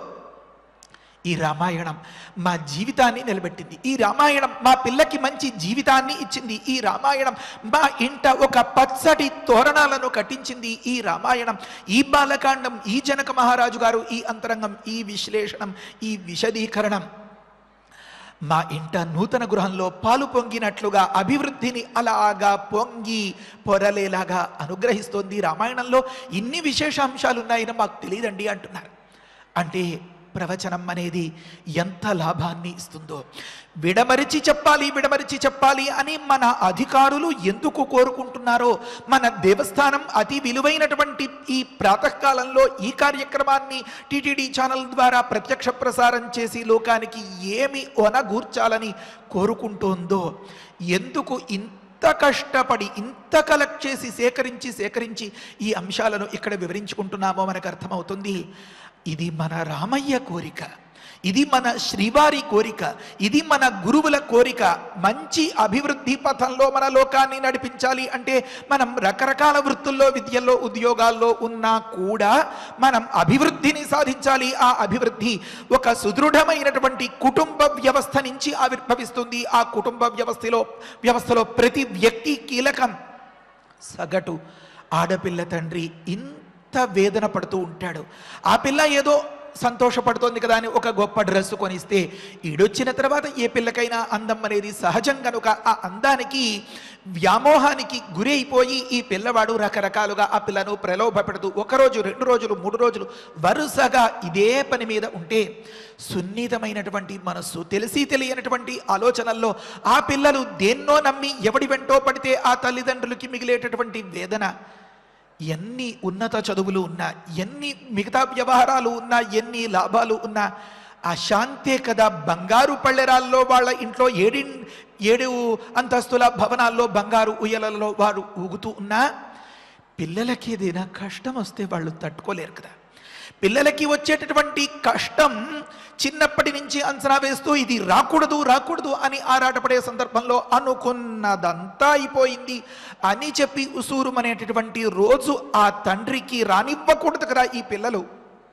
ఈ రామాయణం మా జీవితాన్ని నిలబెట్టింది ఈ రామాయణం మా పిల్లకి మంచి జీవితాన్ని ఇచ్చింది ఈ రామాయణం మా ఇంట ఒక పచ్చటి తోరణాలను కట్టించింది ఈ రామాయణం ఈ బాలకాండం ఈ జనక మహారాజు గారు ఈ అంతరంగం ఈ విశ్లేషణం ఈ విశదీకరణం మా ఇంట నూతన గృహంలో పాలు పొంగినట్లుగా అభివృద్ధిని అలాగా పొంగి పొరలేలాగా అనుగ్రహిస్తోంది రామాయణంలో ఇన్ని విశేషాంశాలు ఉన్నాయని మాకు తెలియదండి అంటున్నారు అంటే ప్రవచనం అనేది ఎంత లాభాన్ని ఇస్తుందో విడమరిచి చెప్పాలి విడమరిచి చెప్పాలి అని మన అధికారులు ఎందుకు కోరుకుంటున్నారో మన దేవస్థానం అతి విలువైనటువంటి ఈ ప్రాతకాలంలో ఈ కార్యక్రమాన్ని టీటీడీ ఛానల్ ద్వారా ప్రత్యక్ష ప్రసారం చేసి లోకానికి ఏమి ఒనగూర్చాలని కోరుకుంటోందో ఎందుకు ఇంత ఇంత కష్టపడి ఇంత కలెక్ట్ చేసి సేకరించి సేకరించి ఈ అంశాలను ఇక్కడ వివరించుకుంటున్నామో మనకు అర్థమవుతుంది ఇది మన రామయ్య కోరిక ఇది మన శ్రీవారి కోరిక ఇది మన గురువుల కోరిక మంచి అభివృద్ధి పథంలో మన లోకాన్ని నడిపించాలి అంటే మనం రకరకాల వృత్తుల్లో విద్యల్లో ఉద్యోగాల్లో ఉన్నా కూడా మనం అభివృద్ధిని సాధించాలి ఆ అభివృద్ధి ఒక సుదృఢమైనటువంటి కుటుంబ వ్యవస్థ నుంచి ఆవిర్భవిస్తుంది ఆ కుటుంబ వ్యవస్థలో వ్యవస్థలో ప్రతి వ్యక్తి కీలకం సగటు ఆడపిల్ల తండ్రి ఇంత వేదన పడుతూ ఉంటాడు ఆ పిల్ల ఏదో సంతోషపడుతోంది కదా అని ఒక గొప్ప డ్రెస్ కొనిస్తే ఈడొచ్చిన తర్వాత ఏ పిల్లకైనా అందం అనేది సహజం కనుక ఆ అందానికి వ్యామోహానికి గురి అయిపోయి ఈ పిల్లవాడు రకరకాలుగా ఆ పిల్లను ప్రలోభ పెడుతూ ఒకరోజు రెండు రోజులు మూడు రోజులు వరుసగా ఇదే పని మీద ఉంటే సున్నితమైనటువంటి మనస్సు తెలిసి తెలియనటువంటి ఆలోచనల్లో ఆ పిల్లలు దేన్నో నమ్మి ఎవడి వెంటో పడితే ఆ తల్లిదండ్రులకి మిగిలేటటువంటి వేదన ఎన్ని ఉన్నత చదువులు ఉన్నా ఎన్ని మిగతా వ్యవహారాలు ఉన్నా ఎన్ని లాభాలు ఉన్నా ఆ శాంతే కదా బంగారు పళ్ళెరాల్లో వాళ్ళ ఇంట్లో ఏడి ఏడు అంతస్తుల భవనాల్లో బంగారు ఉయ్యలలో వారు ఊగుతూ ఉన్నా పిల్లలకి ఏదైనా కష్టం వస్తే వాళ్ళు తట్టుకోలేరు కదా పిల్లలకి వచ్చేటటువంటి కష్టం చిన్నప్పటి నుంచి అంచనా వేస్తూ ఇది రాకూడదు రాకూడదు అని ఆరాటపడే సందర్భంలో అనుకున్నదంతా అయిపోయింది అని చెప్పి ఉసూరుమనేటటువంటి రోజు ఆ తండ్రికి రానివ్వకూడదు కదా ఈ పిల్లలు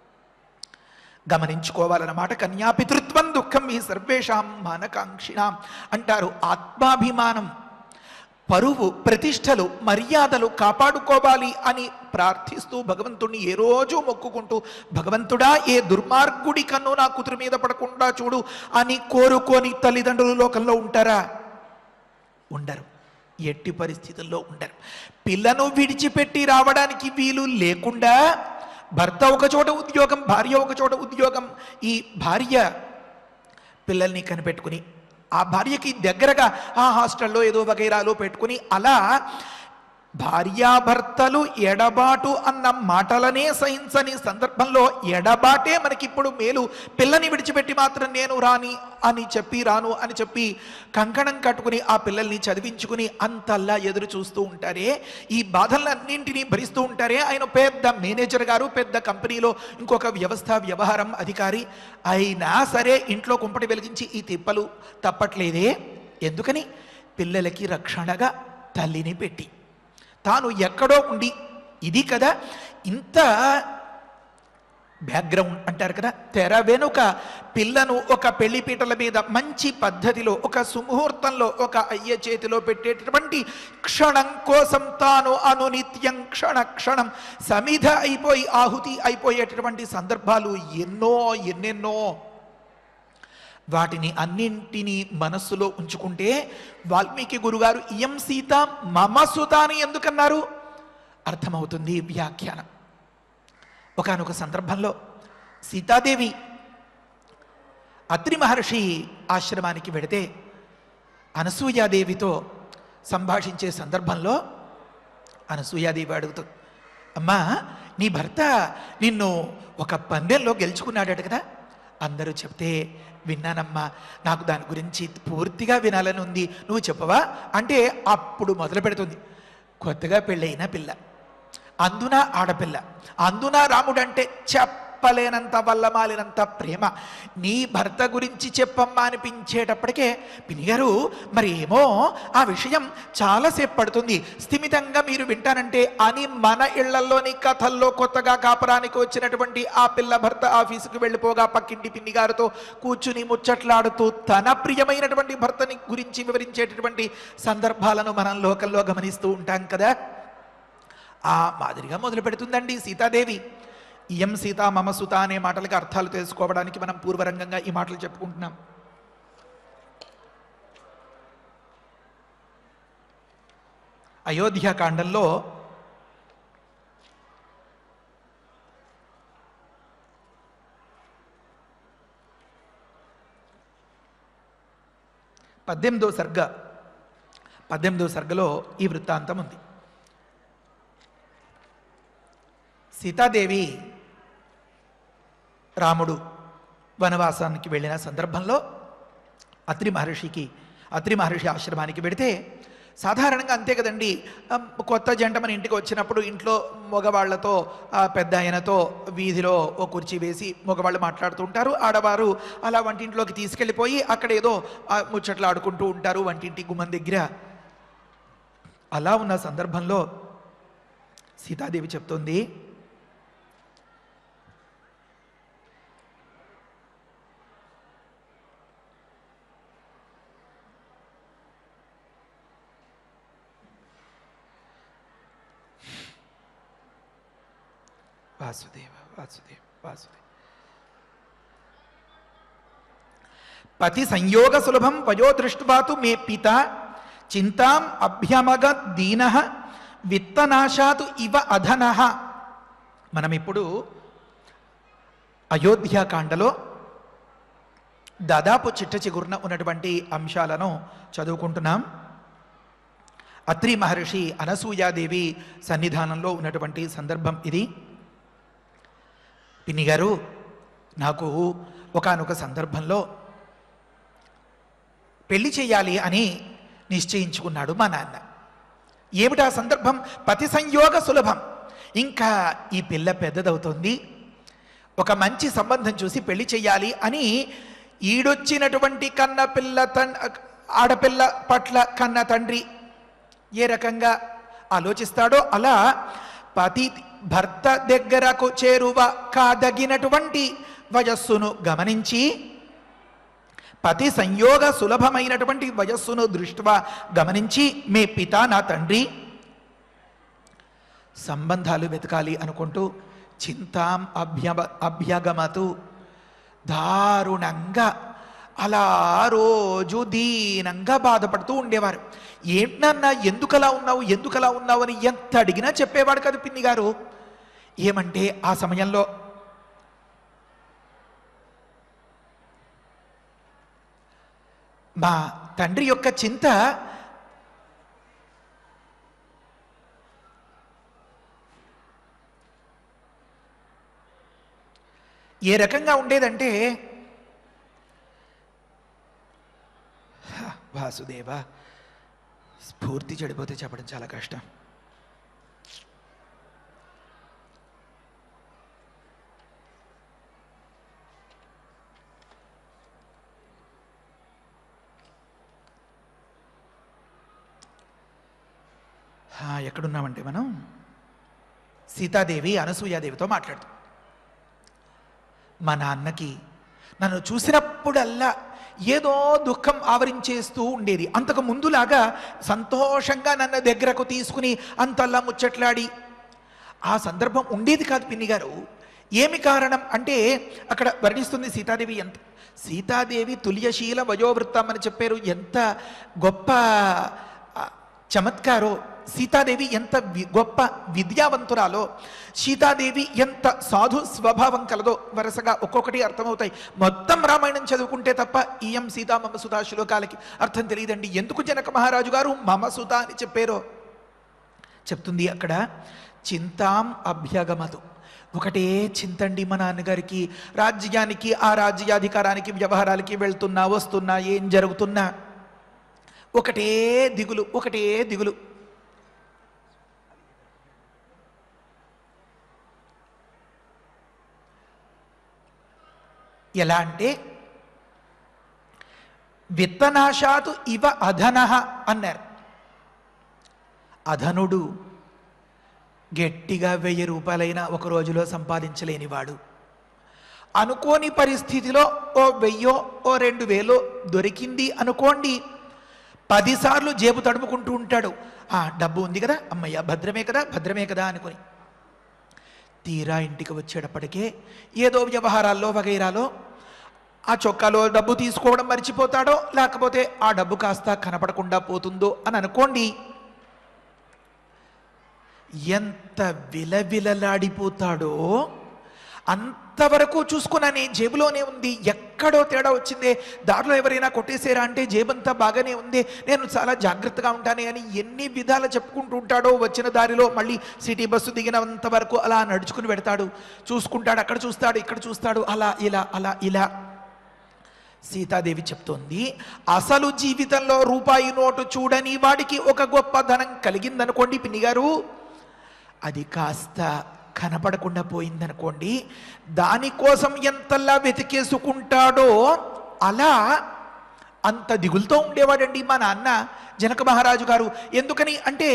గమనించుకోవాలన్నమాట కన్యాపితృత్వం దుఃఖం ఈ సర్వేషాం మానకాంక్షిణాం అంటారు ఆత్మాభిమానం పరువు ప్రతిష్టలు మర్యాదలు కాపాడుకోవాలి అని ప్రార్థిస్తూ భగవంతుణ్ణి ఏ రోజు మొక్కుకుంటూ భగవంతుడా ఏ దుర్మార్గుడి కన్ను నా కూతురు మీద పడకుండా చూడు అని కోరుకొని తల్లిదండ్రులు లోకంలో ఉంటారా ఉండరు ఎట్టి పరిస్థితుల్లో ఉండరు పిల్లను విడిచిపెట్టి రావడానికి వీలు లేకుండా భర్త ఒక చోట ఉద్యోగం భార్య ఒక చోట ఉద్యోగం ఈ భార్య పిల్లల్ని కనిపెట్టుకుని ఆ భార్యకి దగ్గరగా ఆ హాస్టల్లో ఏదో వగైరాలో పెట్టుకుని అలా భార్యాభర్తలు ఎడబాటు అన్న మాటలనే సహించని సందర్భంలో ఎడబాటే మనకిప్పుడు మేలు పిల్లని విడిచిపెట్టి మాత్రం నేను రాని అని చెప్పి రాను అని చెప్పి కంకణం కట్టుకుని ఆ పిల్లల్ని చదివించుకుని అంతల్లా ఎదురు చూస్తూ ఉంటారే ఈ బాధలన్నింటినీ భరిస్తూ ఉంటారే ఆయన పెద్ద మేనేజర్ గారు పెద్ద కంపెనీలో ఇంకొక వ్యవస్థ వ్యవహారం అధికారి అయినా సరే ఇంట్లో కుంపటి వెలిగించి ఈ తిప్పలు తప్పట్లేదే ఎందుకని పిల్లలకి రక్షణగా తల్లిని పెట్టి తాను ఎక్కడో ఉండి ఇది కదా ఇంత బ్యాక్గ్రౌండ్ అంటారు కదా తెర వెనుక పిల్లను ఒక పెళ్లిపీటల మీద మంచి పద్ధతిలో ఒక సుముహూర్తంలో ఒక అయ్య చేతిలో పెట్టేటటువంటి క్షణం కోసం తాను అనునిత్యం క్షణ క్షణం సమిధ అయిపోయి ఆహుతి అయిపోయేటటువంటి సందర్భాలు ఎన్నో ఎన్నెన్నో వాటిని అన్నింటినీ మనస్సులో ఉంచుకుంటే వాల్మీకి గురుగారు ఇయం సీత మమ సుత అని ఎందుకన్నారు అర్థమవుతుంది వ్యాఖ్యానం ఒకనొక సందర్భంలో సీతాదేవి అత్రి మహర్షి ఆశ్రమానికి వెడితే అనసూయాదేవితో సంభాషించే సందర్భంలో అనసూయాదేవి అడుగుతుంది అమ్మా నీ భర్త నిన్ను ఒక పందెంలో గెలుచుకున్నాడట కదా అందరూ చెప్తే విన్నానమ్మా నాకు దాని గురించి పూర్తిగా వినాలని ఉంది నువ్వు చెప్పవా అంటే అప్పుడు మొదలు పెడుతుంది కొత్తగా పెళ్ళైన పిల్ల అందున ఆడపిల్ల అందున రాముడు అంటే చెప్పలేనంత వల్లమాలినంత ప్రేమ నీ భర్త గురించి చెప్పమ్మా అనిపించేటప్పటికే పినిగారు మరి ఏమో ఆ విషయం చాలాసేపు పడుతుంది స్థిమితంగా మీరు వింటానంటే అని మన ఇళ్లలోని కథల్లో కొత్తగా కాపురానికి వచ్చినటువంటి ఆ పిల్ల భర్త ఆఫీసుకు వెళ్ళిపోగా పక్కింటి పిన్ని గారితో కూర్చుని ముచ్చట్లాడుతూ తన ప్రియమైనటువంటి భర్తని గురించి వివరించేటటువంటి సందర్భాలను మనం లోకంలో గమనిస్తూ ఉంటాం కదా ఆ మాదిరిగా మొదలు పెడుతుందండి సీతాదేవి ఇయం సీత మమ సుత అనే మాటలకి అర్థాలు తెలుసుకోవడానికి మనం పూర్వరంగంగా ఈ మాటలు చెప్పుకుంటున్నాం అయోధ్యాకాండంలో పద్దెనిమిదో సర్గ పద్దెనిమిదో సర్గలో ఈ వృత్తాంతం ఉంది సీతాదేవి రాముడు వనవాసానికి వెళ్ళిన సందర్భంలో అత్రి మహర్షికి అత్రి మహర్షి ఆశ్రమానికి వెడితే సాధారణంగా అంతే కదండి ఆ, కొత్త జంట మన ఇంటికి వచ్చినప్పుడు ఇంట్లో మగవాళ్లతో ఆ, పెద్ద ఆయనతో వీధిలో ఓ కుర్చీ వేసి మగవాళ్ళు మాట్లాడుతూ ఉంటారు ఆడవారు అలా వంటింట్లోకి తీసుకెళ్ళిపోయి అక్కడ ఏదో ఆ, ముచ్చట్లు ఆడుకుంటూ ఉంటారు వంటింటి గుమ్మం దగ్గర అలా ఉన్న సందర్భంలో సీతాదేవి చెప్తోంది వాసుదేవ వాసుదేవ వాసుదేవ పతి సంయోగ సులభం వయో దృష్ట్వాతు మే పిత చింతాం అభ్యమగ దీన విత్తనాశాతు ఇవ అధన మనం ఇప్పుడు అయోధ్యాకాండలో దాదాపు చిట్ట చిగురున ఉన్నటువంటి అంశాలను చదువుకుంటున్నాం అత్రి మహర్షి అనసూయాదేవి సన్నిధానంలో ఉన్నటువంటి సందర్భం ఇది పిన్ని గారు నాకు ఒకానొక సందర్భంలో పెళ్లి చేయాలి అని నిశ్చయించుకున్నాడు మా నాన్న ఏమిటా సందర్భం పతి సంయోగ సులభం ఇంకా ఈ పిల్ల పెద్దదవుతోంది ఒక మంచి సంబంధం చూసి పెళ్లి చేయాలి అని ఈడొచ్చినటువంటి కన్న పిల్ల తన్ ఆడపిల్ల పట్ల కన్న తండ్రి ఏ రకంగా ఆలోచిస్తాడో అలా పతి భర్త దగ్గరకు చేరువ కాదగినటువంటి వయస్సును గమనించి పతి సంయోగ సులభమైనటువంటి వయస్సును దృష్ట్యా గమనించి మీ పిత నా తండ్రి సంబంధాలు వెతకాలి అనుకుంటూ చింతాం అభ్యమ అభ్యగమతు దారుణంగా అలా రోజు దీనంగా బాధపడుతూ ఉండేవారు ఏంటన్నా ఎందుకలా ఉన్నావు ఎందుకలా ఉన్నావు అని ఎంత అడిగినా చెప్పేవాడు కదా పిన్ని గారు ఏమంటే ఆ సమయంలో మా తండ్రి యొక్క చింత ఏ రకంగా ఉండేదంటే హ, వాసుదేవ స్ఫూర్తి చెడిపోతే చెప్పడం చాలా కష్టం హా, ఎక్కడున్నామంటే మనం సీతాదేవి అనసూయాదేవితో మాట్లాడుతాం మా నాన్నకి నన్ను చూసినప్పుడల్లా ఏదో దుఃఖం ఆవరించేస్తూ ఉండేది అంతకు ముందులాగా సంతోషంగా నన్ను దగ్గరకు తీసుకుని అంతల్లా ముచ్చట్లాడి ఆ సందర్భం ఉండేది కాదు పిన్ని గారు ఏమి కారణం అంటే అక్కడ వర్ణిస్తుంది సీతాదేవి ఎంత సీతాదేవి తుల్యశీల వయోవృత్తం అని చెప్పారు ఎంత గొప్ప ఆ, చమత్కారో సీతాదేవి ఎంత వి- గొప్ప విద్యావంతురాలో సీతాదేవి ఎంత సాధు స్వభావం కలదో వరుసగా ఒక్కొక్కటి అర్థమవుతాయి మొత్తం రామాయణం చదువుకుంటే తప్ప ఈయం సీతా మమ సుధా శ్లోకాలకి అర్థం తెలియదండి ఎందుకు జనక మహారాజు గారు మమ సుధ అని చెప్పారో చెప్తుంది అక్కడ చింతాం అభ్యగమతు ఒకటే చింతండి మా నాన్నగారికి రాజ్యానికి ఆ రాజ్యాధికారానికి వ్యవహారాలకి వెళ్తున్నా వస్తున్నా ఏం జరుగుతున్నా ఒకటే దిగులు ఒకటే దిగులు ఎలా అంటే విత్తనాశాతు ఇవ అధనః అన్నారు అధనుడు గట్టిగా వెయ్యి రూపాయలైనా ఒక రోజులో సంపాదించలేనివాడు అనుకోని పరిస్థితిలో ఓ వెయ్యో ఓ రెండు వేలో దొరికింది అనుకోండి పదిసార్లు జేబు తడుపుకుంటూ ఉంటాడు ఆ డబ్బు ఉంది కదా అమ్మయ్య భద్రమే కదా భద్రమే కదా అనుకొని తీరా ఇంటికి వచ్చేటప్పటికే ఏదో వ్యవహారాల్లో వగైరాలో ఆ చొక్కాలో డబ్బు తీసుకోవడం మర్చిపోతాడో లేకపోతే ఆ డబ్బు కాస్త కనపడకుండా పోతుందో అని అనుకోండి ఎంత విలవిలలాడిపోతాడో అంతవరకు చూసుకున్నా నేను జేబులోనే ఉంది ఎక్కడో తేడా వచ్చిందే దారిలో ఎవరైనా కొట్టేసారా అంటే జేబంతా బాగానే ఉంది నేను చాలా జాగ్రత్తగా ఉంటానే అని ఎన్ని విధాలు చెప్పుకుంటూ ఉంటాడో వచ్చిన దారిలో మళ్ళీ సిటీ బస్సు దిగినంత వరకు అలా నడుచుకుని పెడతాడు చూసుకుంటాడు అక్కడ చూస్తాడు ఇక్కడ చూస్తాడు అలా ఇలా అలా ఇలా సీతాదేవి చెప్తోంది అసలు జీవితంలో రూపాయి నోటు చూడని వాడికి ఒక గొప్ప ధనం కలిగిందనుకోండి పిన్ని గారు అది కాస్త కనపడకుండా పోయిందనుకోండి దానికోసం ఎంతలా వెతికేసుకుంటాడో అలా అంత దిగులుతో ఉండేవాడండి మా నాన్న జనక మహారాజు గారు ఎందుకని అంటే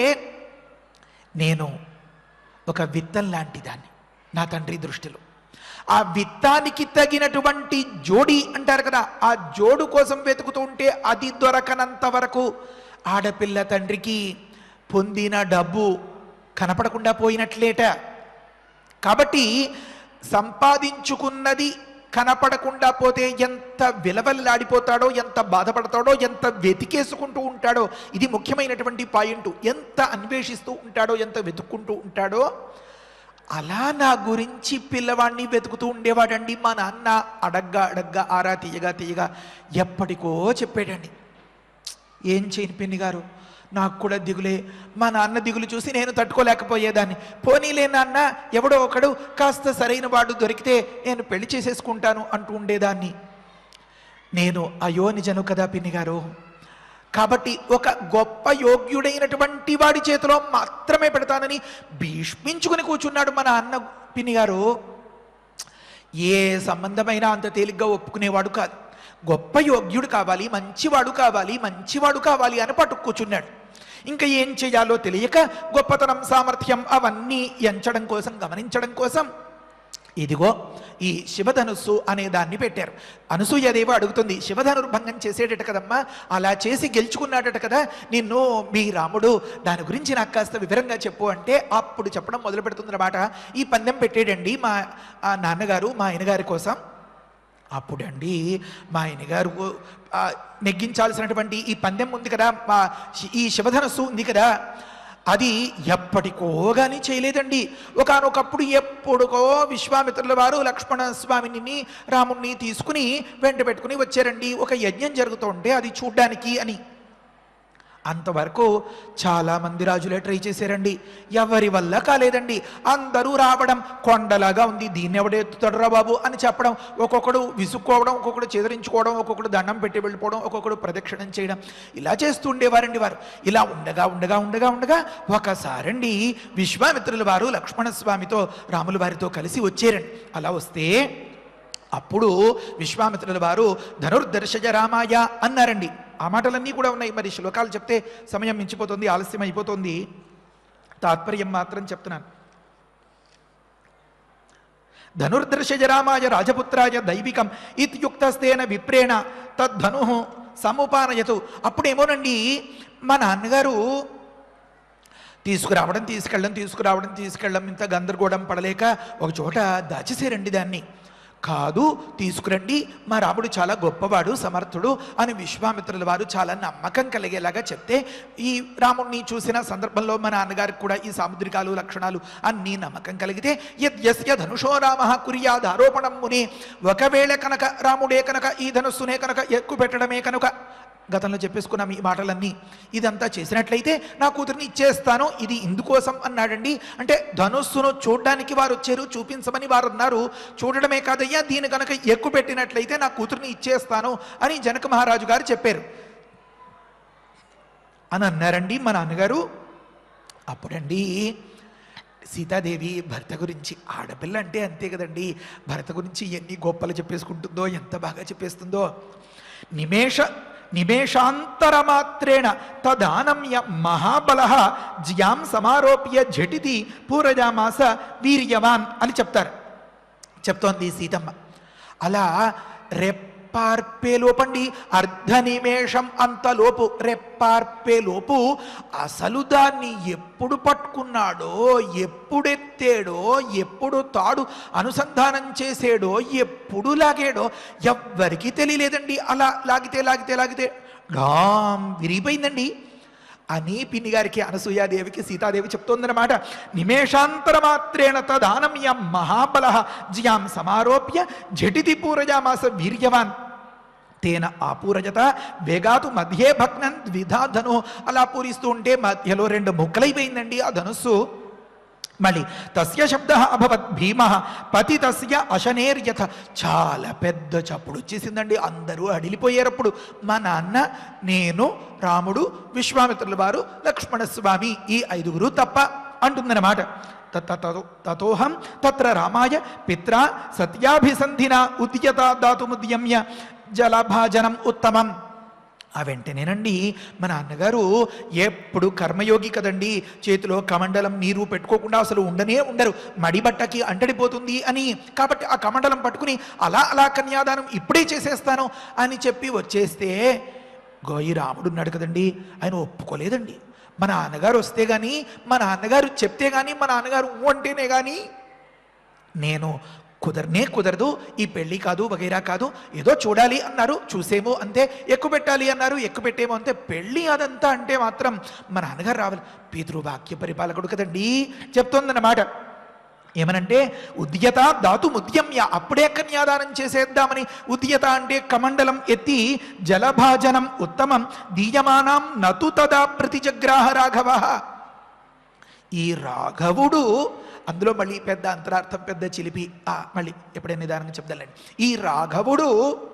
నేను ఒక విత్తం లాంటి దాన్ని నా తండ్రి దృష్టిలో ఆ విత్తానికి తగినటువంటి జోడి అంటారు కదా ఆ జోడు కోసం వెతుకుతూ ఉంటే అది దొరకనంత వరకు ఆడపిల్ల తండ్రికి పొందిన డబ్బు కనపడకుండా పోయినట్లేట కాబట్టి సంపాదించుకున్నది కనపడకుండా పోతే ఎంత విలవల్లాడిపోతాడో ఎంత బాధపడతాడో ఎంత వెతికేసుకుంటూ ఉంటాడో ఇది ముఖ్యమైనటువంటి పాయింట్ ఎంత అన్వేషిస్తూ ఉంటాడో ఎంత వెతుక్కుంటూ ఉంటాడో అలా నా గురించి పిల్లవాడిని వెతుకుతూ ఉండేవాడండి మా నాన్న అడగ్గా అడగ్గా ఆరా తీయగా తీయగా ఎప్పటికో చెప్పాడండి ఏం చేయని పిన్ని గారు నాకు కూడా దిగులే మా నాన్న దిగులు చూసి నేను తట్టుకోలేకపోయేదాన్ని పోనీలే నాన్న ఎవడో ఒకడు కాస్త సరైన వాడు దొరికితే నేను పెళ్లి చేసేసుకుంటాను అంటూ ఉండేదాన్ని నేను అయోనిజను కదా పిన్ని గారు కాబట్టి ఒక గొప్ప యోగ్యుడైనటువంటి వాడి చేతిలో మాత్రమే పెడతానని భీష్మించుకుని కూర్చున్నాడు మన అన్న పిన్ని గారు ఏ సంబంధమైనా అంత తేలిగ్గా ఒప్పుకునేవాడు కాదు గొప్ప యోగ్యుడు కావాలి మంచివాడు కావాలి మంచివాడు కావాలి అని పట్టు కూర్చున్నాడు ఇంకా ఏం చేయాలో తెలియక గొప్పతనం సామర్థ్యం అవన్నీ ఎంచడం కోసం గమనించడం కోసం ఇదిగో ఈ శివధనుస్సు అనే దాన్ని పెట్టారు అనసూయదేవి అడుగుతుంది శివధనుర్భంగం చేసేటట కదమ్మా అలా చేసి గెలుచుకున్నాడట కదా నిన్ను మీ రాముడు దాని గురించి నాకు కాస్త వివరంగా చెప్పు అంటే అప్పుడు చెప్పడం మొదలు పెడుతుందన్నమాట ఈ పందెం పెట్టాడండి మా ఆ నాన్నగారు మా ఆయనగారి కోసం అప్పుడండి మా ఆయనగారు ఆ, నెగ్గించాల్సినటువంటి ఈ పందెం ఉంది కదా మా శి- ఈ శివధనస్సు ఉంది కదా అది ఎప్పటికో కానీ చేయలేదండి ఒకనొకప్పుడు ఎప్పుడుకో విశ్వామిత్రుల వారు లక్ష్మణ స్వామిని రాముణ్ణి తీసుకుని వెంట పెట్టుకుని వచ్చారండి ఒక యజ్ఞం జరుగుతుంటే అది చూడ్డానికి అని అంతవరకు చాలా మంది రాజులే ట్రై చేశారండి ఎవరి వల్ల కాలేదండి అందరూ రావడం కొండలాగా ఉంది దీన్ని ఎవడెత్తుతాడురా బాబు అని చెప్పడం ఒక్కొక్కడు విసుక్కోవడం ఒక్కొక్కడు చెదిరించుకోవడం ఒక్కొక్కడు దండం పెట్టి వెళ్ళిపోవడం ఒక్కొక్కడు ప్రదక్షిణం చేయడం ఇలా చేస్తూ ఉండేవారండి వారు ఇలా ఉండగా ఉండగా ఉండగా ఉండగా ఒకసారండి విశ్వామిత్రుల వారు లక్ష్మణస్వామితో రాముల వారితో కలిసి వచ్చారండి అలా వస్తే అప్పుడు విశ్వామిత్రుల వారు ధనుర్దర్శజ రామాయ అన్నారండి ఆ మాటలన్నీ కూడా ఉన్నాయి మరి శ్లోకాలు చెప్తే సమయం మించిపోతుంది ఆలస్యం అయిపోతుంది తాత్పర్యం మాత్రం చెప్తున్నాను ధనుర్దర్శజ రామాయ రాజపుత్రాయ దైవికం ఇత్యుక్తస్తేన విప్రేణ తద్ధను సముపానయతు అప్పుడేమోనండి మా నాన్నగారు తీసుకురావడం తీసుకెళ్ళడం తీసుకురావడం తీసుకెళ్ళడం ఇంత గందరగోళం పడలేక ఒక చోట దాచేసారండి దాన్ని కాదు తీసుకురండి మా రాముడు చాలా గొప్పవాడు సమర్థుడు అని విశ్వామిత్రుల వారు చాలా నమ్మకం కలిగేలాగా చెప్తే ఈ రాముడిని చూసిన సందర్భంలో మా నాన్నగారికి కూడా ఈ సాముద్రికాలు లక్షణాలు అన్నీ నమ్మకం కలిగితే యస్య ధనుషో రామ కుర్యాద్ ఆరోపణం ముని ఒకవేళ కనుక రాముడే కనుక ఈ ధనుస్సునే కనుక ఎక్కువ పెట్టడమే కనుక గతంలో చెప్పేసుకున్నాం ఈ మాటలన్నీ ఇదంతా చేసినట్లయితే నా కూతురిని ఇచ్చేస్తాను ఇది ఇందుకోసం అన్నాడండి అంటే ధనుస్సును చూడడానికి వారు వచ్చారు చూపించమని వారు అన్నారు చూడడమే కాదయ్యా దీని కనుక ఎక్కువ పెట్టినట్లయితే నా కూతురిని ఇచ్చేస్తాను అని జనక మహారాజు గారు చెప్పారు అని అన్నారండి మా నాన్నగారు అప్పుడండి సీతాదేవి భర్త గురించి ఆడపిల్ల అంటే అంతే కదండి భర్త గురించి ఎన్ని గొప్పలు చెప్పేసుకుంటుందో ఎంత బాగా చెప్పేస్తుందో నిమేష నిమేషాంతరమాత్రేణ తదానమ్య మహాబల జ్యాం సమారోప్య ఝటితి పూరజామాస వీర్యవాన్ అని చెప్తారు చెప్తోంది సీతమ్మ అలా రెప్పార్పే లోపండి అర్ధ నిమేషం అంతలోపు రెప్పార్పే లోపు అసలు దాన్ని ఎప్పుడు పట్టుకున్నాడో ఎప్పుడెత్తాడో ఎప్పుడు తాడు అనుసంధానం చేసాడో ఎప్పుడు లాగాడో ఎవ్వరికీ తెలియలేదండి అలా లాగితే లాగితే లాగితే డామ్ విరిగిపోయిందండి అని పిన్ని గారికి అనసూయాదేవికి సీతాదేవి చెప్తోందన్నమాట నిమేషాంతర మాత్రేణ తదానమ్య మహాబల జియాం సమారోప్య ఝటితి పూరజామాస వీర్యవాన్ తేన ఆపూరజత వేగాతు మధ్యే భగ్నం ద్విధా ధను అలా పూరిస్తూ ఉంటే మధ్యలో రెండు ముక్కలైపోయిందండి ఆ ధనుస్సు మళ్ళీ తస్య శబ్ద అభవత్ భీమ పతి తస్య అశనేర్యథ చాలా పెద్ద చప్పుడు వచ్చేసిందండి అందరూ అడిలిపోయేటప్పుడు మా నాన్న నేను రాముడు విశ్వామిత్రుల వారు లక్ష్మణస్వామి ఈ ఐదుగురు తప్ప అంటుందన్నమాట తత- తతో- తతోహం తత్ర రామాయ పిత్ర సత్యాభిసంధిన ఉద్యత దాతుముద్యమ్య జలభాజనం ఉత్తమం ఆ వెంటనేనండి మా నాన్నగారు ఎప్పుడు కర్మయోగి కదండి చేతిలో కమండలం నీరు పెట్టుకోకుండా అసలు ఉండనే ఉండరు మడిబట్టకి అంటడిపోతుంది అని కాబట్టి ఆ కమండలం పట్టుకుని అలా అలా కన్యాదానం ఇప్పుడే చేసేస్తాను అని చెప్పి వచ్చేస్తే గోయి రాముడు ఉన్నాడు కదండి ఆయన ఒప్పుకోలేదండి మా నాన్నగారు వస్తే కానీ మా నాన్నగారు చెప్తే కానీ మా నాన్నగారు ఊ అంటేనే కానీ నేను కుదరనే కుదరదు ఈ పెళ్ళి కాదు వగైరా కాదు ఏదో చూడాలి అన్నారు చూసేమో అంతే ఎక్కువ పెట్టాలి అన్నారు ఎక్కువ పెట్టేమో అంతే పెళ్ళి అదంతా అంటే మాత్రం మా నాన్నగారు రావాలి పితృవాక్య పరిపాలకుడు కదండి చెప్తోందన్నమాట ఏమనంటే ఉద్యత దాతు ముద్యమ్య అప్పుడే కన్యాదానం చేసేద్దామని ఉద్యత అంటే కమండలం ఎత్తి జలభాజనం ఉత్తమం దీయమానాం నతు తదా ప్రతిజగ్రాహ రాఘవ ఈ రాఘవుడు అందులో మళ్ళీ పెద్ద అంతరార్థం పెద్ద చిలిపి ఆ, మళ్ళీ ఎప్పుడైనా నిదానంగా చెప్దాలండి ఈ రాఘవుడు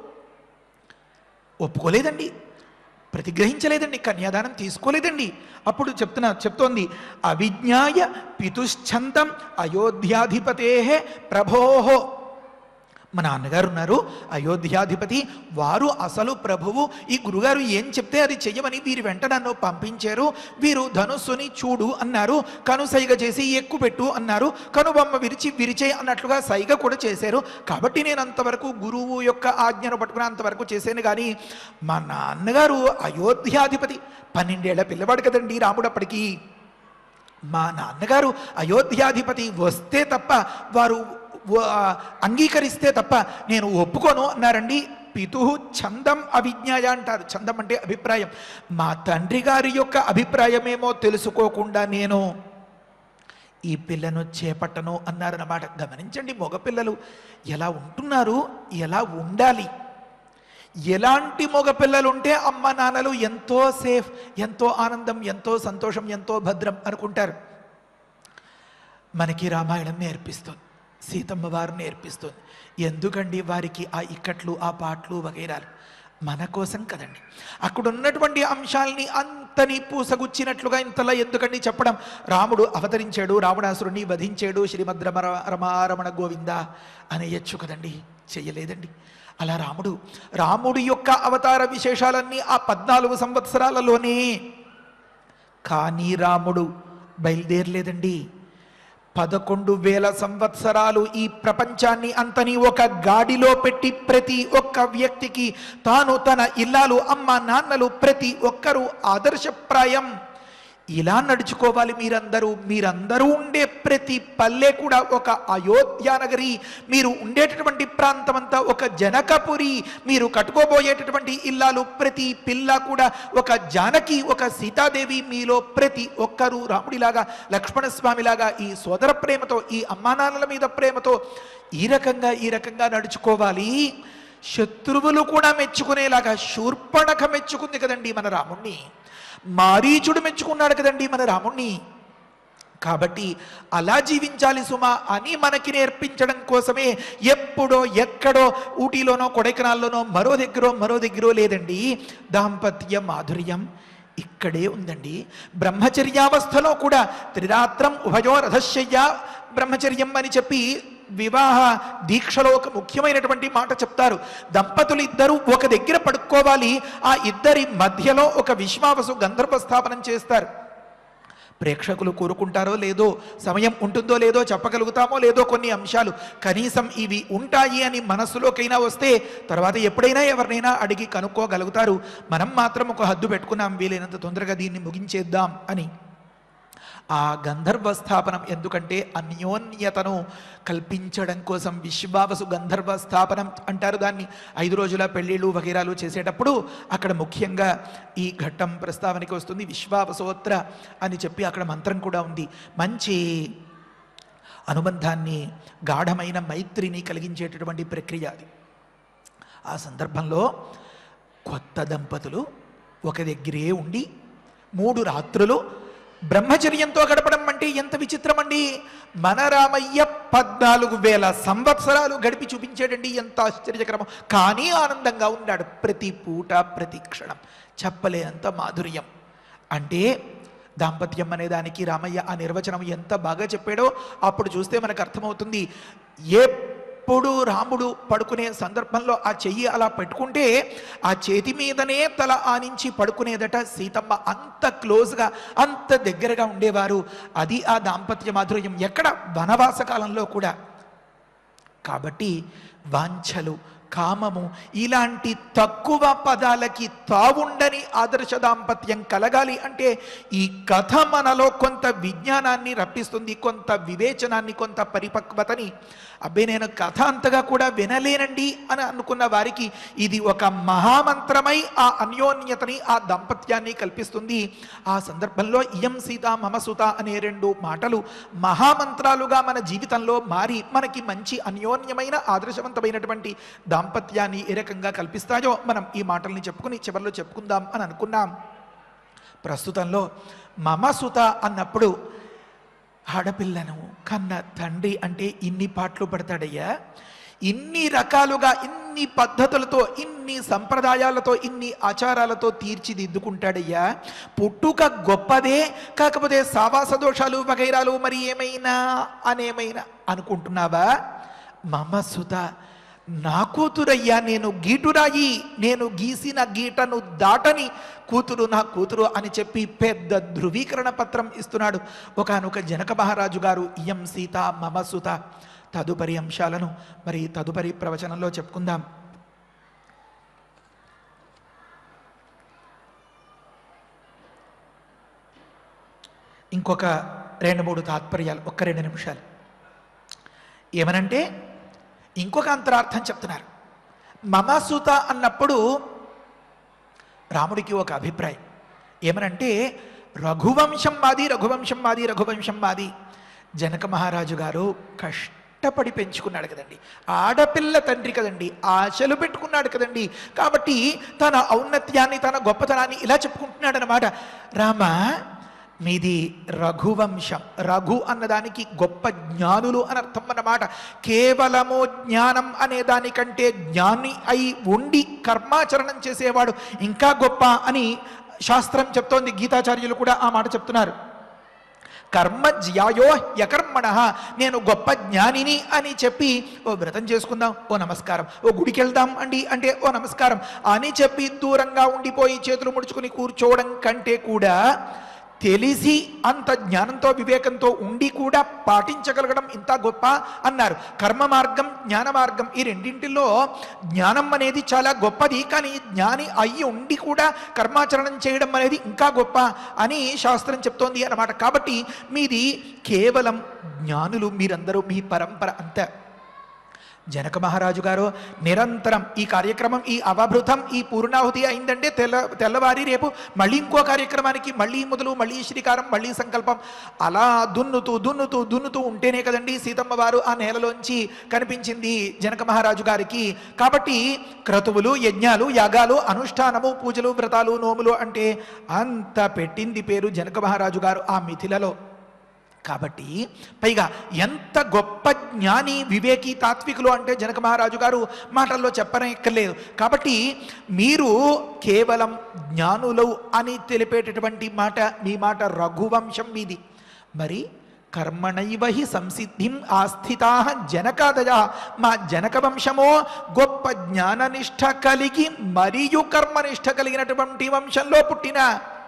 ఒప్పుకోలేదండి ప్రతిగ్రహించలేదండి కన్యాదానం తీసుకోలేదండి అప్పుడు చెప్తున్నా చెప్తోంది అవిజ్ఞాయ పితుశ్చందం అయోధ్యాధిపతే ప్రభోహో మా నాన్నగారు ఉన్నారు అయోధ్యాధిపతి వారు అసలు ప్రభువు ఈ గురుగారు ఏం చెప్తే అది చెయ్యమని వీరి వెంట నన్ను పంపించారు వీరు ధనుస్సుని చూడు అన్నారు కను సైగ చేసి ఎక్కువ పెట్టు అన్నారు కనుబొమ్మ విరిచి విరిచే అన్నట్లుగా సైగ కూడా చేశారు కాబట్టి నేను అంతవరకు గురువు యొక్క ఆజ్ఞను పట్టుకుని అంతవరకు చేశాను కానీ మా నాన్నగారు అయోధ్యాధిపతి పన్నెండేళ్ల పిల్లవాడు కదండి రాముడు అప్పటికి మా నాన్నగారు అయోధ్యాధిపతి వస్తే తప్ప వారు వ- అంగీకరిస్తే తప్ప నేను ఒప్పుకోను అన్నారండి పితు చందం అవిజ్ఞాయ అంటారు చందం అంటే అభిప్రాయం మా తండ్రి గారి యొక్క అభిప్రాయమేమో తెలుసుకోకుండా నేను ఈ పిల్లను చేపట్టను అన్నారన్నమాట గమనించండి మగపిల్లలు ఎలా ఉంటున్నారు ఎలా ఉండాలి ఎలాంటి మగపిల్లలు ఉంటే అమ్మ నాన్నలు ఎంతో సేఫ్ ఎంతో ఆనందం ఎంతో సంతోషం ఎంతో భద్రం అనుకుంటారు మనకి రామాయణం నేర్పిస్తుంది సీతమ్మ వారు నేర్పిస్తుంది ఎందుకండి వారికి ఆ ఇక్కట్లు ఆ పాటలు వగైరాలు మన కోసం కదండి అక్కడ ఉన్నటువంటి అంశాల్ని అంతని పూసగుచ్చినట్లుగా ఇంతలా ఎందుకండి చెప్పడం రాముడు అవతరించాడు రావణాసురుణ్ణి వధించాడు శ్రీమద్ రమ రమారమణ గోవింద అనేయచ్చు కదండి చెయ్యలేదండి అలా రాముడు రాముడి యొక్క అవతార విశేషాలన్నీ ఆ పద్నాలుగు సంవత్సరాలలోనే కానీ రాముడు బయలుదేరలేదండి పదకొండు వేల సంవత్సరాలు ఈ ప్రపంచాన్ని అంతని ఒక గాడిలో పెట్టి ప్రతి ఒక్క వ్యక్తికి తాను తన ఇల్లాలు అమ్మ నాన్నలు ప్రతి ఒక్కరూ ఆదర్శప్రాయం ఇలా నడుచుకోవాలి మీరందరూ మీరందరూ ఉండే ప్రతి పల్లె కూడా ఒక అయోధ్య నగరి మీరు ఉండేటటువంటి ప్రాంతం అంతా ఒక జనకపురి మీరు కట్టుకోబోయేటటువంటి ఇల్లాలు ప్రతి పిల్ల కూడా ఒక జానకి ఒక సీతాదేవి మీలో ప్రతి ఒక్కరూ రాముడిలాగా లక్ష్మణస్వామిలాగా ఈ సోదర ప్రేమతో ఈ అమ్మానాన్నల మీద ప్రేమతో ఈ రకంగా ఈ రకంగా నడుచుకోవాలి శత్రువులు కూడా మెచ్చుకునేలాగా శూర్పణఖ మెచ్చుకుంది కదండి మన రాముణ్ణి మారీచుడు మెచ్చుకున్నాడు కదండి మన రాముణ్ణి కాబట్టి అలా జీవించాలి సుమా అని మనకి నేర్పించడం కోసమే ఎప్పుడో ఎక్కడో ఊటీలోనో కొడైకెనాల్లోనో మరో దగ్గరో మరో దగ్గరో లేదండి దాంపత్య మాధుర్యం ఇక్కడే ఉందండి బ్రహ్మచర్యావస్థలో కూడా త్రిరాత్రం ఉభయో రథశయ్య బ్రహ్మచర్యం అని చెప్పి వివాహ దీక్షలో ఒక ముఖ్యమైనటువంటి మాట చెప్తారు దంపతులు ఇద్దరు ఒక దగ్గర పడుకోవాలి ఆ ఇద్దరి మధ్యలో ఒక విశ్వావసు గంధర్వ స్థాపనం చేస్తారు ప్రేక్షకులు కోరుకుంటారో లేదో సమయం ఉంటుందో లేదో చెప్పగలుగుతామో లేదో కొన్ని అంశాలు కనీసం ఇవి ఉంటాయి అని మనస్సులోకైనా వస్తే తర్వాత ఎప్పుడైనా ఎవరినైనా అడిగి కనుక్కోగలుగుతారు మనం మాత్రం ఒక హద్దు పెట్టుకున్నాం వీలైనంత తొందరగా దీన్ని ముగించేద్దాం అని ఆ గంధర్వ స్థాపనం ఎందుకంటే అన్యోన్యతను కల్పించడం కోసం విశ్వావసు గంధర్వ స్థాపనం అంటారు దాన్ని ఐదు రోజుల పెళ్ళిళ్ళు వగైరాలు చేసేటప్పుడు అక్కడ ముఖ్యంగా ఈ ఘట్టం ప్రస్తావనకి వస్తుంది విశ్వావసోత్ర అని చెప్పి అక్కడ మంత్రం కూడా ఉంది మంచి అనుబంధాన్ని గాఢమైన మైత్రిని కలిగించేటటువంటి ప్రక్రియ అది ఆ సందర్భంలో కొత్త దంపతులు ఒక దగ్గరే ఉండి మూడు రాత్రులు బ్రహ్మచర్యంతో గడపడం అంటే ఎంత విచిత్రం అండి మన రామయ్య పద్నాలుగు వేల సంవత్సరాలు గడిపి చూపించాడండి ఎంత ఆశ్చర్యకరం కానీ ఆనందంగా ఉన్నాడు ప్రతి పూట ప్రతి క్షణం చెప్పలేనంత మాధుర్యం అంటే దాంపత్యం అనే దానికి రామయ్య ఆ నిర్వచనం ఎంత బాగా చెప్పాడో అప్పుడు చూస్తే మనకు అర్థమవుతుంది ఎప్పుడు రాముడు పడుకునే సందర్భంలో ఆ చెయ్యి అలా పెట్టుకుంటే ఆ చేతి మీదనే తల ఆనించి పడుకునేదట సీతమ్మ అంత క్లోజ్గా అంత దగ్గరగా ఉండేవారు అది ఆ దాంపత్య మాధుర్యం ఎక్కడ వనవాస కాలంలో కూడా కాబట్టి వాంఛలు కామము ఇలాంటి తక్కువ పదాలకి తావుండని ఆదర్శ దాంపత్యం కలగాలి అంటే ఈ కథ మనలో కొంత విజ్ఞానాన్ని రప్పిస్తుంది కొంత వివేచనాన్ని కొంత పరిపక్వతని అబ్బే నేను కథ అంతగా కూడా వినలేనండి అని అనుకున్న వారికి ఇది ఒక మహామంత్రమై ఆ అన్యోన్యతని ఆ దాంపత్యాన్ని కల్పిస్తుంది ఆ సందర్భంలో ఇయం సీత మమ సుత అనే రెండు మాటలు మహామంత్రాలుగా మన జీవితంలో మారి మనకి మంచి అన్యోన్యమైన ఆదర్శవంతమైనటువంటి దాంపత్యాన్ని ఏ రకంగా కల్పిస్తాయో మనం ఈ మాటల్ని చెప్పుకుని చివరిలో చెప్పుకుందాం అని అనుకున్నాం ప్రస్తుతంలో మమ సుత అన్నప్పుడు ఆడపిల్లను కన్న తండ్రి అంటే ఇన్ని పాటలు పడతాడయ్యా ఇన్ని రకాలుగా ఇన్ని పద్ధతులతో ఇన్ని సంప్రదాయాలతో ఇన్ని ఆచారాలతో తీర్చిదిద్దుకుంటాడయ్యా పుట్టుక గొప్పదే కాకపోతే సావాస దోషాలు వగైరాలు మరి ఏమైనా అనేమైనా అనుకుంటున్నావా మమ సుత నా కూతురయ్యా నేను గీటురాయి నేను గీసిన గీటను దాటని కూతురు నా కూతురు అని చెప్పి పెద్ద ధృవీకరణ పత్రం ఇస్తున్నాడు ఒకనొక జనక మహారాజు గారు ఇయం సీత మమ సుత తదుపరి అంశాలను మరి తదుపరి ప్రవచనంలో చెప్పుకుందాం ఇంకొక రెండు మూడు తాత్పర్యాలు ఒక్క రెండు నిమిషాలు ఏమనంటే ఇంకొక అంతరార్థం చెప్తున్నారు మమసుత అన్నప్పుడు రాముడికి ఒక అభిప్రాయం ఏమనంటే రఘువంశం మాది రఘువంశం మాది రఘువంశం మాది జనక మహారాజు గారు కష్టపడి పెంచుకున్నాడు కదండి ఆడపిల్ల తండ్రి కదండి ఆశలు పెట్టుకున్నాడు కదండి కాబట్టి తన ఔన్నత్యాన్ని తన గొప్పతనాన్ని ఇలా చెప్పుకుంటున్నాడు అనమాట రామ మీది రఘువంశం రఘు అన్నదానికి గొప్ప జ్ఞానులు అని అర్థం అన్నమాట కేవలము జ్ఞానం అనే దానికంటే జ్ఞాని అయి ఉండి కర్మాచరణం చేసేవాడు ఇంకా గొప్ప అని శాస్త్రం చెప్తోంది గీతాచార్యులు కూడా ఆ మాట చెప్తున్నారు కర్మ జ్యాయో యకర్మణ నేను గొప్ప జ్ఞానిని అని చెప్పి ఓ వ్రతం చేసుకుందాం ఓ నమస్కారం ఓ గుడికి వెళ్దాం అండి అంటే ఓ నమస్కారం అని చెప్పి దూరంగా ఉండిపోయి చేతులు ముడుచుకుని కూర్చోవడం కంటే కూడా తెలిసి అంత జ్ఞానంతో వివేకంతో ఉండి కూడా పాటించగలగడం ఇంత గొప్ప అన్నారు కర్మ మార్గం జ్ఞాన మార్గం ఈ రెండింటిలో జ్ఞానం అనేది చాలా గొప్పది కానీ జ్ఞాని అయ్యి ఉండి కూడా కర్మాచరణం చేయడం అనేది ఇంకా గొప్ప అని శాస్త్రం చెప్తోంది అన్నమాట కాబట్టి మీది కేవలం జ్ఞానులు మీరందరూ మీ పరంపర అంతే జనక మహారాజు గారు నిరంతరం ఈ కార్యక్రమం ఈ అవభృతం ఈ పూర్ణాహుతి అయిందంటే తెల్ల తెల్లవారి రేపు మళ్ళీ ఇంకో కార్యక్రమానికి మళ్ళీ మొదలు మళ్ళీ శ్రీకారం మళ్ళీ సంకల్పం అలా దున్నుతూ దున్నుతూ దున్నుతూ ఉంటేనే కదండి సీతమ్మ వారు ఆ నేలలోంచి కనిపించింది జనక మహారాజు గారికి కాబట్టి క్రతువులు యజ్ఞాలు యాగాలు అనుష్ఠానము పూజలు వ్రతాలు నోములు అంటే అంత పెట్టింది పేరు జనక మహారాజు గారు ఆ మిథిలలో కాబట్టి పైగా ఎంత గొప్ప జ్ఞాని వివేకి తాత్వికులు అంటే జనక మహారాజు గారు మాటల్లో చెప్పనక్కర్లేదు కాబట్టి మీరు కేవలం జ్ఞానులు అని తెలిపేటటువంటి మాట మీ మాట రఘువంశం మీది మరి కర్మణైవ హి సంసిద్ధిం ఆస్థితా జనకాదయ మా జనక వంశమో గొప్ప జ్ఞాననిష్ట కలిగి మరియు కర్మనిష్ట కలిగినటువంటి వంశంలో పుట్టిన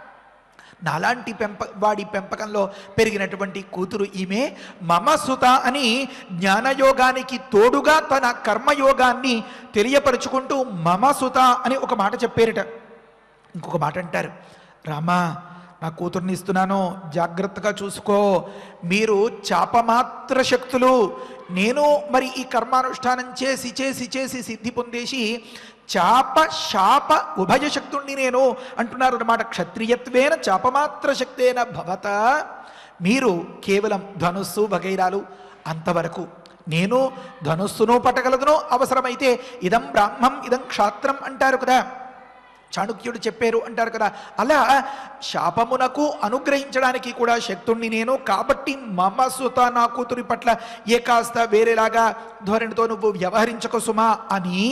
నాలాంటి పెంప వాడి పెంపకంలో పెరిగినటువంటి కూతురు ఈమె మమ సుత అని జ్ఞానయోగానికి తోడుగా తన కర్మయోగాన్ని తెలియపరుచుకుంటూ మమ సుత అని ఒక మాట చెప్పారట ఇంకొక మాట అంటారు రామా నా కూతుర్ని ఇస్తున్నాను జాగ్రత్తగా చూసుకో మీరు చాపమాత్ర శక్తులు నేను మరి ఈ కర్మానుష్ఠానం చేసి చేసి చేసి సిద్ధి పొందేసి చాప శాప ఉభయ శక్తుణ్ణి నేను అంటున్నారు అన్నమాట క్షత్రియత్వేన చాపమాత్ర శక్తేన భవత మీరు కేవలం ధనుస్సు వగైరాలు అంతవరకు నేను ధనుస్సును పట్టగలదును అవసరమైతే ఇదం బ్రాహ్మం ఇదం క్షాత్రం అంటారు కదా చాణుక్యుడు చెప్పారు అంటారు కదా అలా శాపమునకు అనుగ్రహించడానికి కూడా శక్తుణ్ణి నేను కాబట్టి మమ సుత నా కూతురి పట్ల ఏ కాస్త వేరేలాగా ధోరణితో నువ్వు వ్యవహరించకు సుమా అని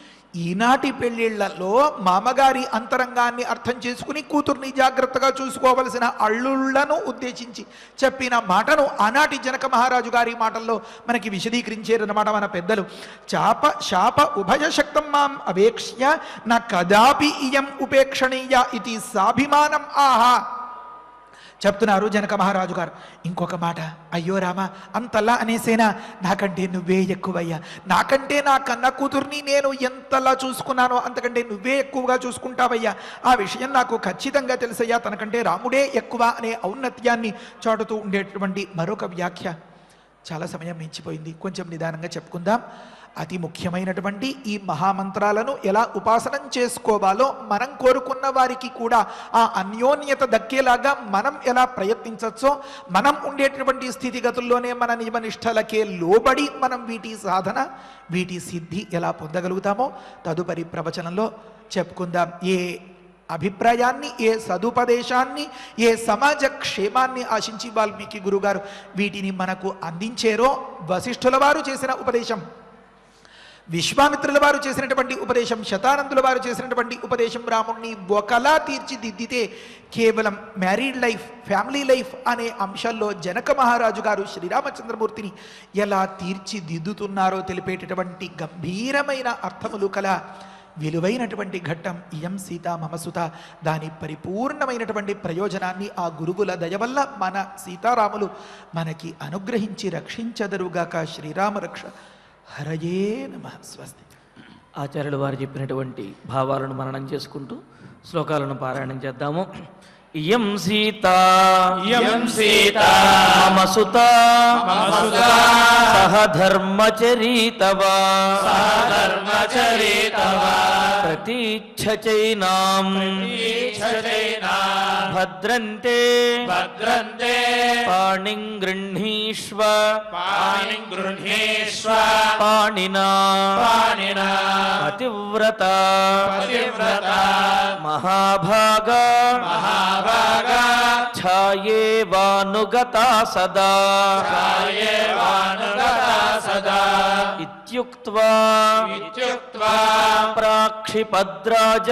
ఈనాటి పెళ్ళిళ్లలో మామగారి అంతరంగాన్ని అర్థం చేసుకుని కూతుర్ని జాగ్రత్తగా చూసుకోవలసిన అల్లుళ్లను ఉద్దేశించి చెప్పిన మాటను ఆనాటి జనక మహారాజు గారి మాటల్లో మనకి విశదీకరించారన్నమాట మన పెద్దలు చాప శాప ఉభయశక్తం మాం అవేక్ష్య నా కదాపి ఇయం ఉపేక్షణీయ ఇది సాభిమానం ఆహా చెప్తున్నారు జనక మహారాజు గారు ఇంకొక మాట అయ్యో రామ అంతలా అనేసేనా నాకంటే నువ్వే ఎక్కువయ్యా నాకంటే నా కన్న కూతుర్ని నేను ఎంతలా చూసుకున్నానో అంతకంటే నువ్వే ఎక్కువగా చూసుకుంటావయ్యా ఆ విషయం నాకు ఖచ్చితంగా తెలుసయ్యా తనకంటే రాముడే ఎక్కువ అనే ఔన్నత్యాన్ని చాటుతూ ఉండేటువంటి మరొక వ్యాఖ్య చాలా సమయం మించిపోయింది కొంచెం నిదానంగా చెప్పుకుందాం అతి ముఖ్యమైనటువంటి ఈ మహామంత్రాలను ఎలా ఉపాసనం చేసుకోవాలో మనం కోరుకున్న వారికి కూడా ఆ అన్యోన్యత దక్కేలాగా మనం ఎలా ప్రయత్నించవచ్చో మనం ఉండేటటువంటి స్థితిగతుల్లోనే మన నియమనిష్టలకే లోబడి మనం వీటి సాధన వీటి సిద్ధి ఎలా పొందగలుగుతామో తదుపరి ప్రవచనంలో చెప్పుకుందాం ఏ అభిప్రాయాన్ని ఏ సదుపదేశాన్ని ఏ సమాజ క్షేమాన్ని ఆశించి వాల్మీకి గురుగారు వీటిని మనకు అందించారో వశిష్ఠుల వారు చేసిన ఉపదేశం విశ్వామిత్రుల వారు చేసినటువంటి ఉపదేశం శతానందుల వారు చేసినటువంటి ఉపదేశం రాముణ్ణి ఒకలా తీర్చిదిద్దితే కేవలం మ్యారీడ్ లైఫ్ ఫ్యామిలీ లైఫ్ అనే అంశాల్లో జనక మహారాజు గారు శ్రీరామచంద్రమూర్తిని ఎలా తీర్చిదిద్దుతున్నారో తెలిపేటటువంటి గంభీరమైన అర్థములు కల విలువైనటువంటి ఘట్టం ఇయం సీత మమసుత దాని పరిపూర్ణమైనటువంటి ప్రయోజనాన్ని ఆ గురువుల దయ వల్ల మన సీతారాములు మనకి అనుగ్రహించి రక్షించదరుగాక శ్రీరామ రక్ష హరయే నమ స్వస్తి ఆచార్యులు వారు చెప్పినటువంటి భావాలను మననం చేసుకుంటూ శ్లోకాలను పారాయణం చేద్దాము ఇయం సీత ఇయం సీత మమ సుత మమ సుత సహ ధర్మచరీతవా ధర్మచరితవా ప్రతీచ్ఛచైనాం ఈక్షచైనా భద్రంతే భద్రంతే పాణిం గృహ్ణీష్వ పాణిం గృహ్ణీష్వ పాణినా పాణినా పతివ్రత పతివ్రత మహాభాగ మహాభాగా ఛాయేవానుగతా సదా కాయేవానుగతా సదా ఇత్యుక్త్వా ఇత్యుక్త్వా ప్రాక్షిపద్రాజ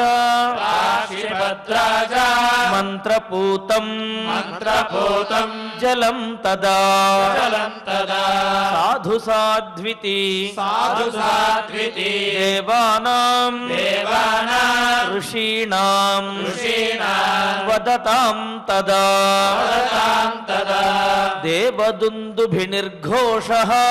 రాశిభద్రాజ మంత్రపూతం మంత్రభూతం జలం తదా జలం తదా సాధు సాధ్వితి సాధు సాధ్వితి దేవానాం దేవానా ఋషీణాం ఋషీణాం వదతాం తదా వదతాం తదా దేవదుందుభినిర్ఘోష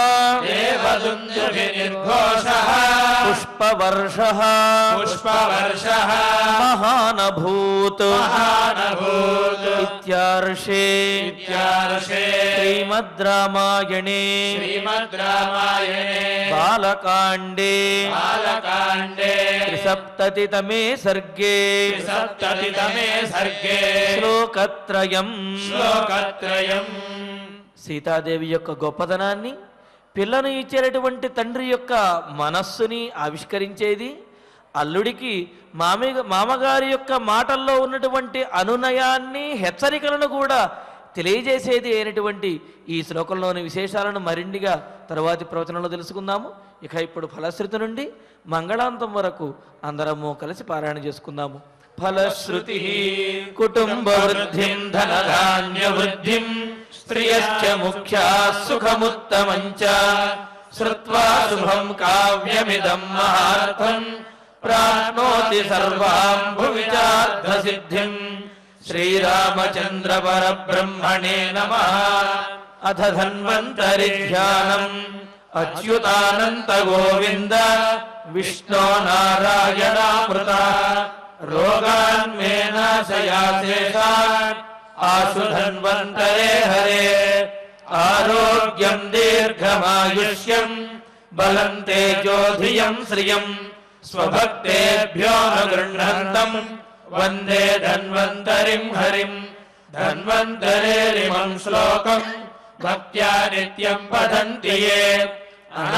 దేవదుందుభిర్ఘోషः పుష్పవర్ష పుష్పవర్షः మహానభూత్ మహానభూత్ ఇత్యార్షే ఇత్యార్షే శ్రీమద్ రామాయణే శ్రీమద్ రామాయణే బాలకాండే బాలకాండే త్రిసప్తతితమే సర్గే సప్తతితమే సర్గే శ్లోకత్రయం శ్లోకత్రయం సీతాదేవి యొక్క గొప్పతనాన్ని పిల్లను ఇచ్చేటటువంటి తండ్రి యొక్క మనస్సుని ఆవిష్కరించేది అల్లుడికి మామి మామగారి యొక్క మాటల్లో ఉన్నటువంటి అనునయాన్ని హెచ్చరికలను కూడా తెలియజేసేది అయినటువంటి ఈ శ్లోకంలోని విశేషాలను మరిన్నిగా తరువాతి ప్రవచనంలో తెలుసుకుందాము ఇక ఇప్పుడు ఫలశ్రుతి నుండి మంగళాంతం వరకు అందరము కలిసి పారాయణ చేసుకుందాము ఫలశ్రుతి కుటుంబ వృద్ధిం ధనధాన్య వృద్ధిం స్త్రియశ్చ ముఖ్యా సుఖముత్తమంచ శ్రుత్వా శుభం కావ్యమిదం మహార్థం ప్రాప్నోతి సర్వాం భువిచార్థ సిద్ధిం శ్రీరామచంద్ర పరబ్రహ్మణే నమ అథ ధన్వంతరి ధ్యానం అచ్యుతానంత గోవింద విష్ణో నారాయణామృత రోగాన్మే నాశయాశేషాన్ ఆశు ధన్వంతరే హరే ఆరోగ్యం దీర్ఘమాయుష్యం బలం తేజోధియం శ్రియం స్వభక్తేభ్యో గృహంతం వందే ధన్వంతరిం హరిం ధన్వంతరేరిమం శ్లోకం భక్త్యా నిత్యం పఠంతి యే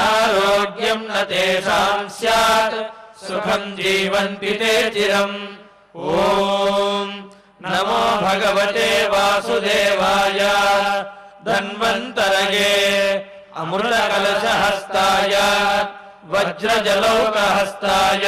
అనారోగ్యం న తేషాం స్యాత్ సుఖం జీవంతి తే చిరం ॐ नमो भगवते वासुदेवाय धन्वन्तरये अमृतकलशहस्ताय वज्रजलौकहस्ताय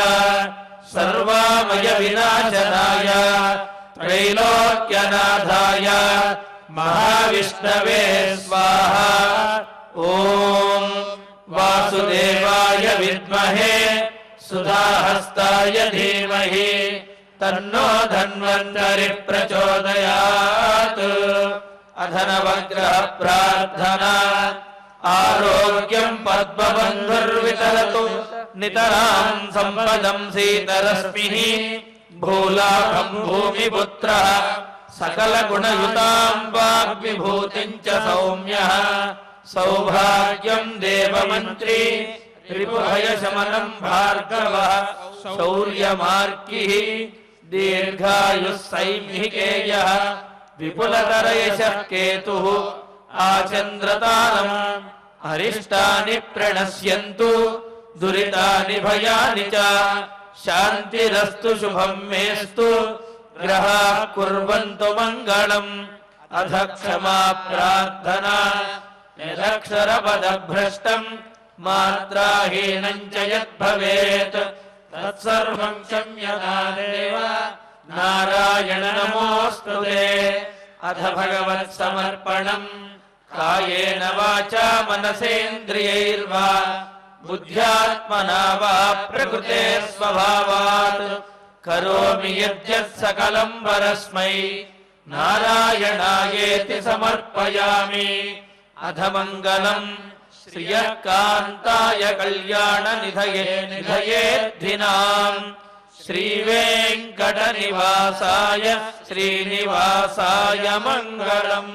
सर्वामयविनाशनाय त्रैलोक्यनाथाय महाविष्णवे स्वाहा ॐ वासुदेवाय विद्महे सुधाहस्ताय धीमहि तन्नो धन्वन्तरिः प्रचोदयात् अधनवग्रह प्रार्थना आरोग्यम् पद्मबन्धुर्वितरतु नितराम् सम्पदम् सीतरश्मिः भूलाभम् भूमिपुत्रः सकलगुणयुताम् वाग्विभूतिम् च सौम्यः सौभाग्यम् देवमन्त्री रिपुभयशमनम् भार्गवः शौर्यमार्किः दीर्घायुः सैमिकेयः विपुलतरयशः केतुः आचन्द्रतारम् अरिष्टानि प्रणश्यन्तु दुरितानि भयानि च शान्तिरस्तु शुभम् मेस्तु ग्रहाः कुर्वन्तु मङ्गलम् अथ क्षमा प्रार्थना यदक्षरपदभ्रष्टम् मात्राहीनम् च यद्भवेत् तत्सर्वम् क्षम्यतादेव नारायण नमोऽस्तु ते अथ भगवत्समर्पणम् कायेन वाचा मनसेन्द्रियैर्वा बुद्ध्यात्मना वा प्रकृते स्वभावात् करोमि यद्यत् सकलम् परस्मै नारायणायेति समर्पयामि अथ मङ्गलम् श्रियः कान्ताय कल्याणनिधये निधयेद्धिनाम् श्रीवेङ्कटनिवासाय श्रीनिवासाय मङ्गलम्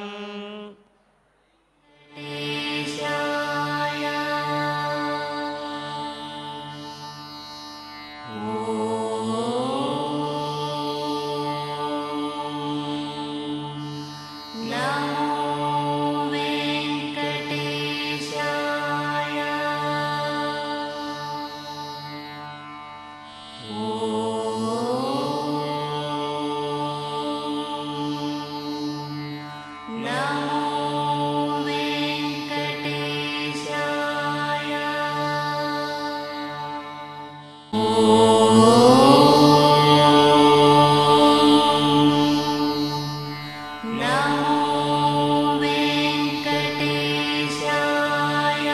नमो वेङ्कटेशाय नमो वेङ्कटेशाय नमो वेङ्कटेशाय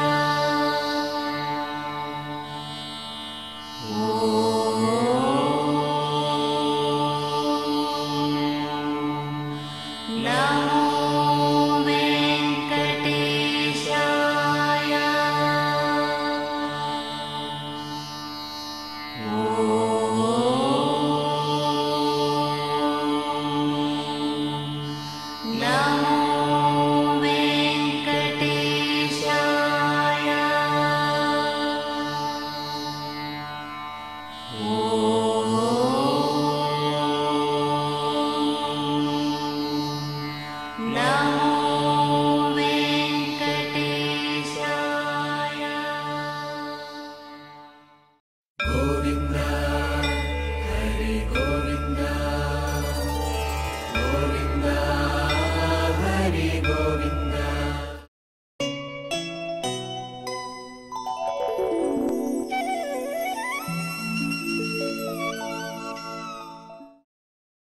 नमो वेङ्कटेशाय नमो वेङ्कटेशाय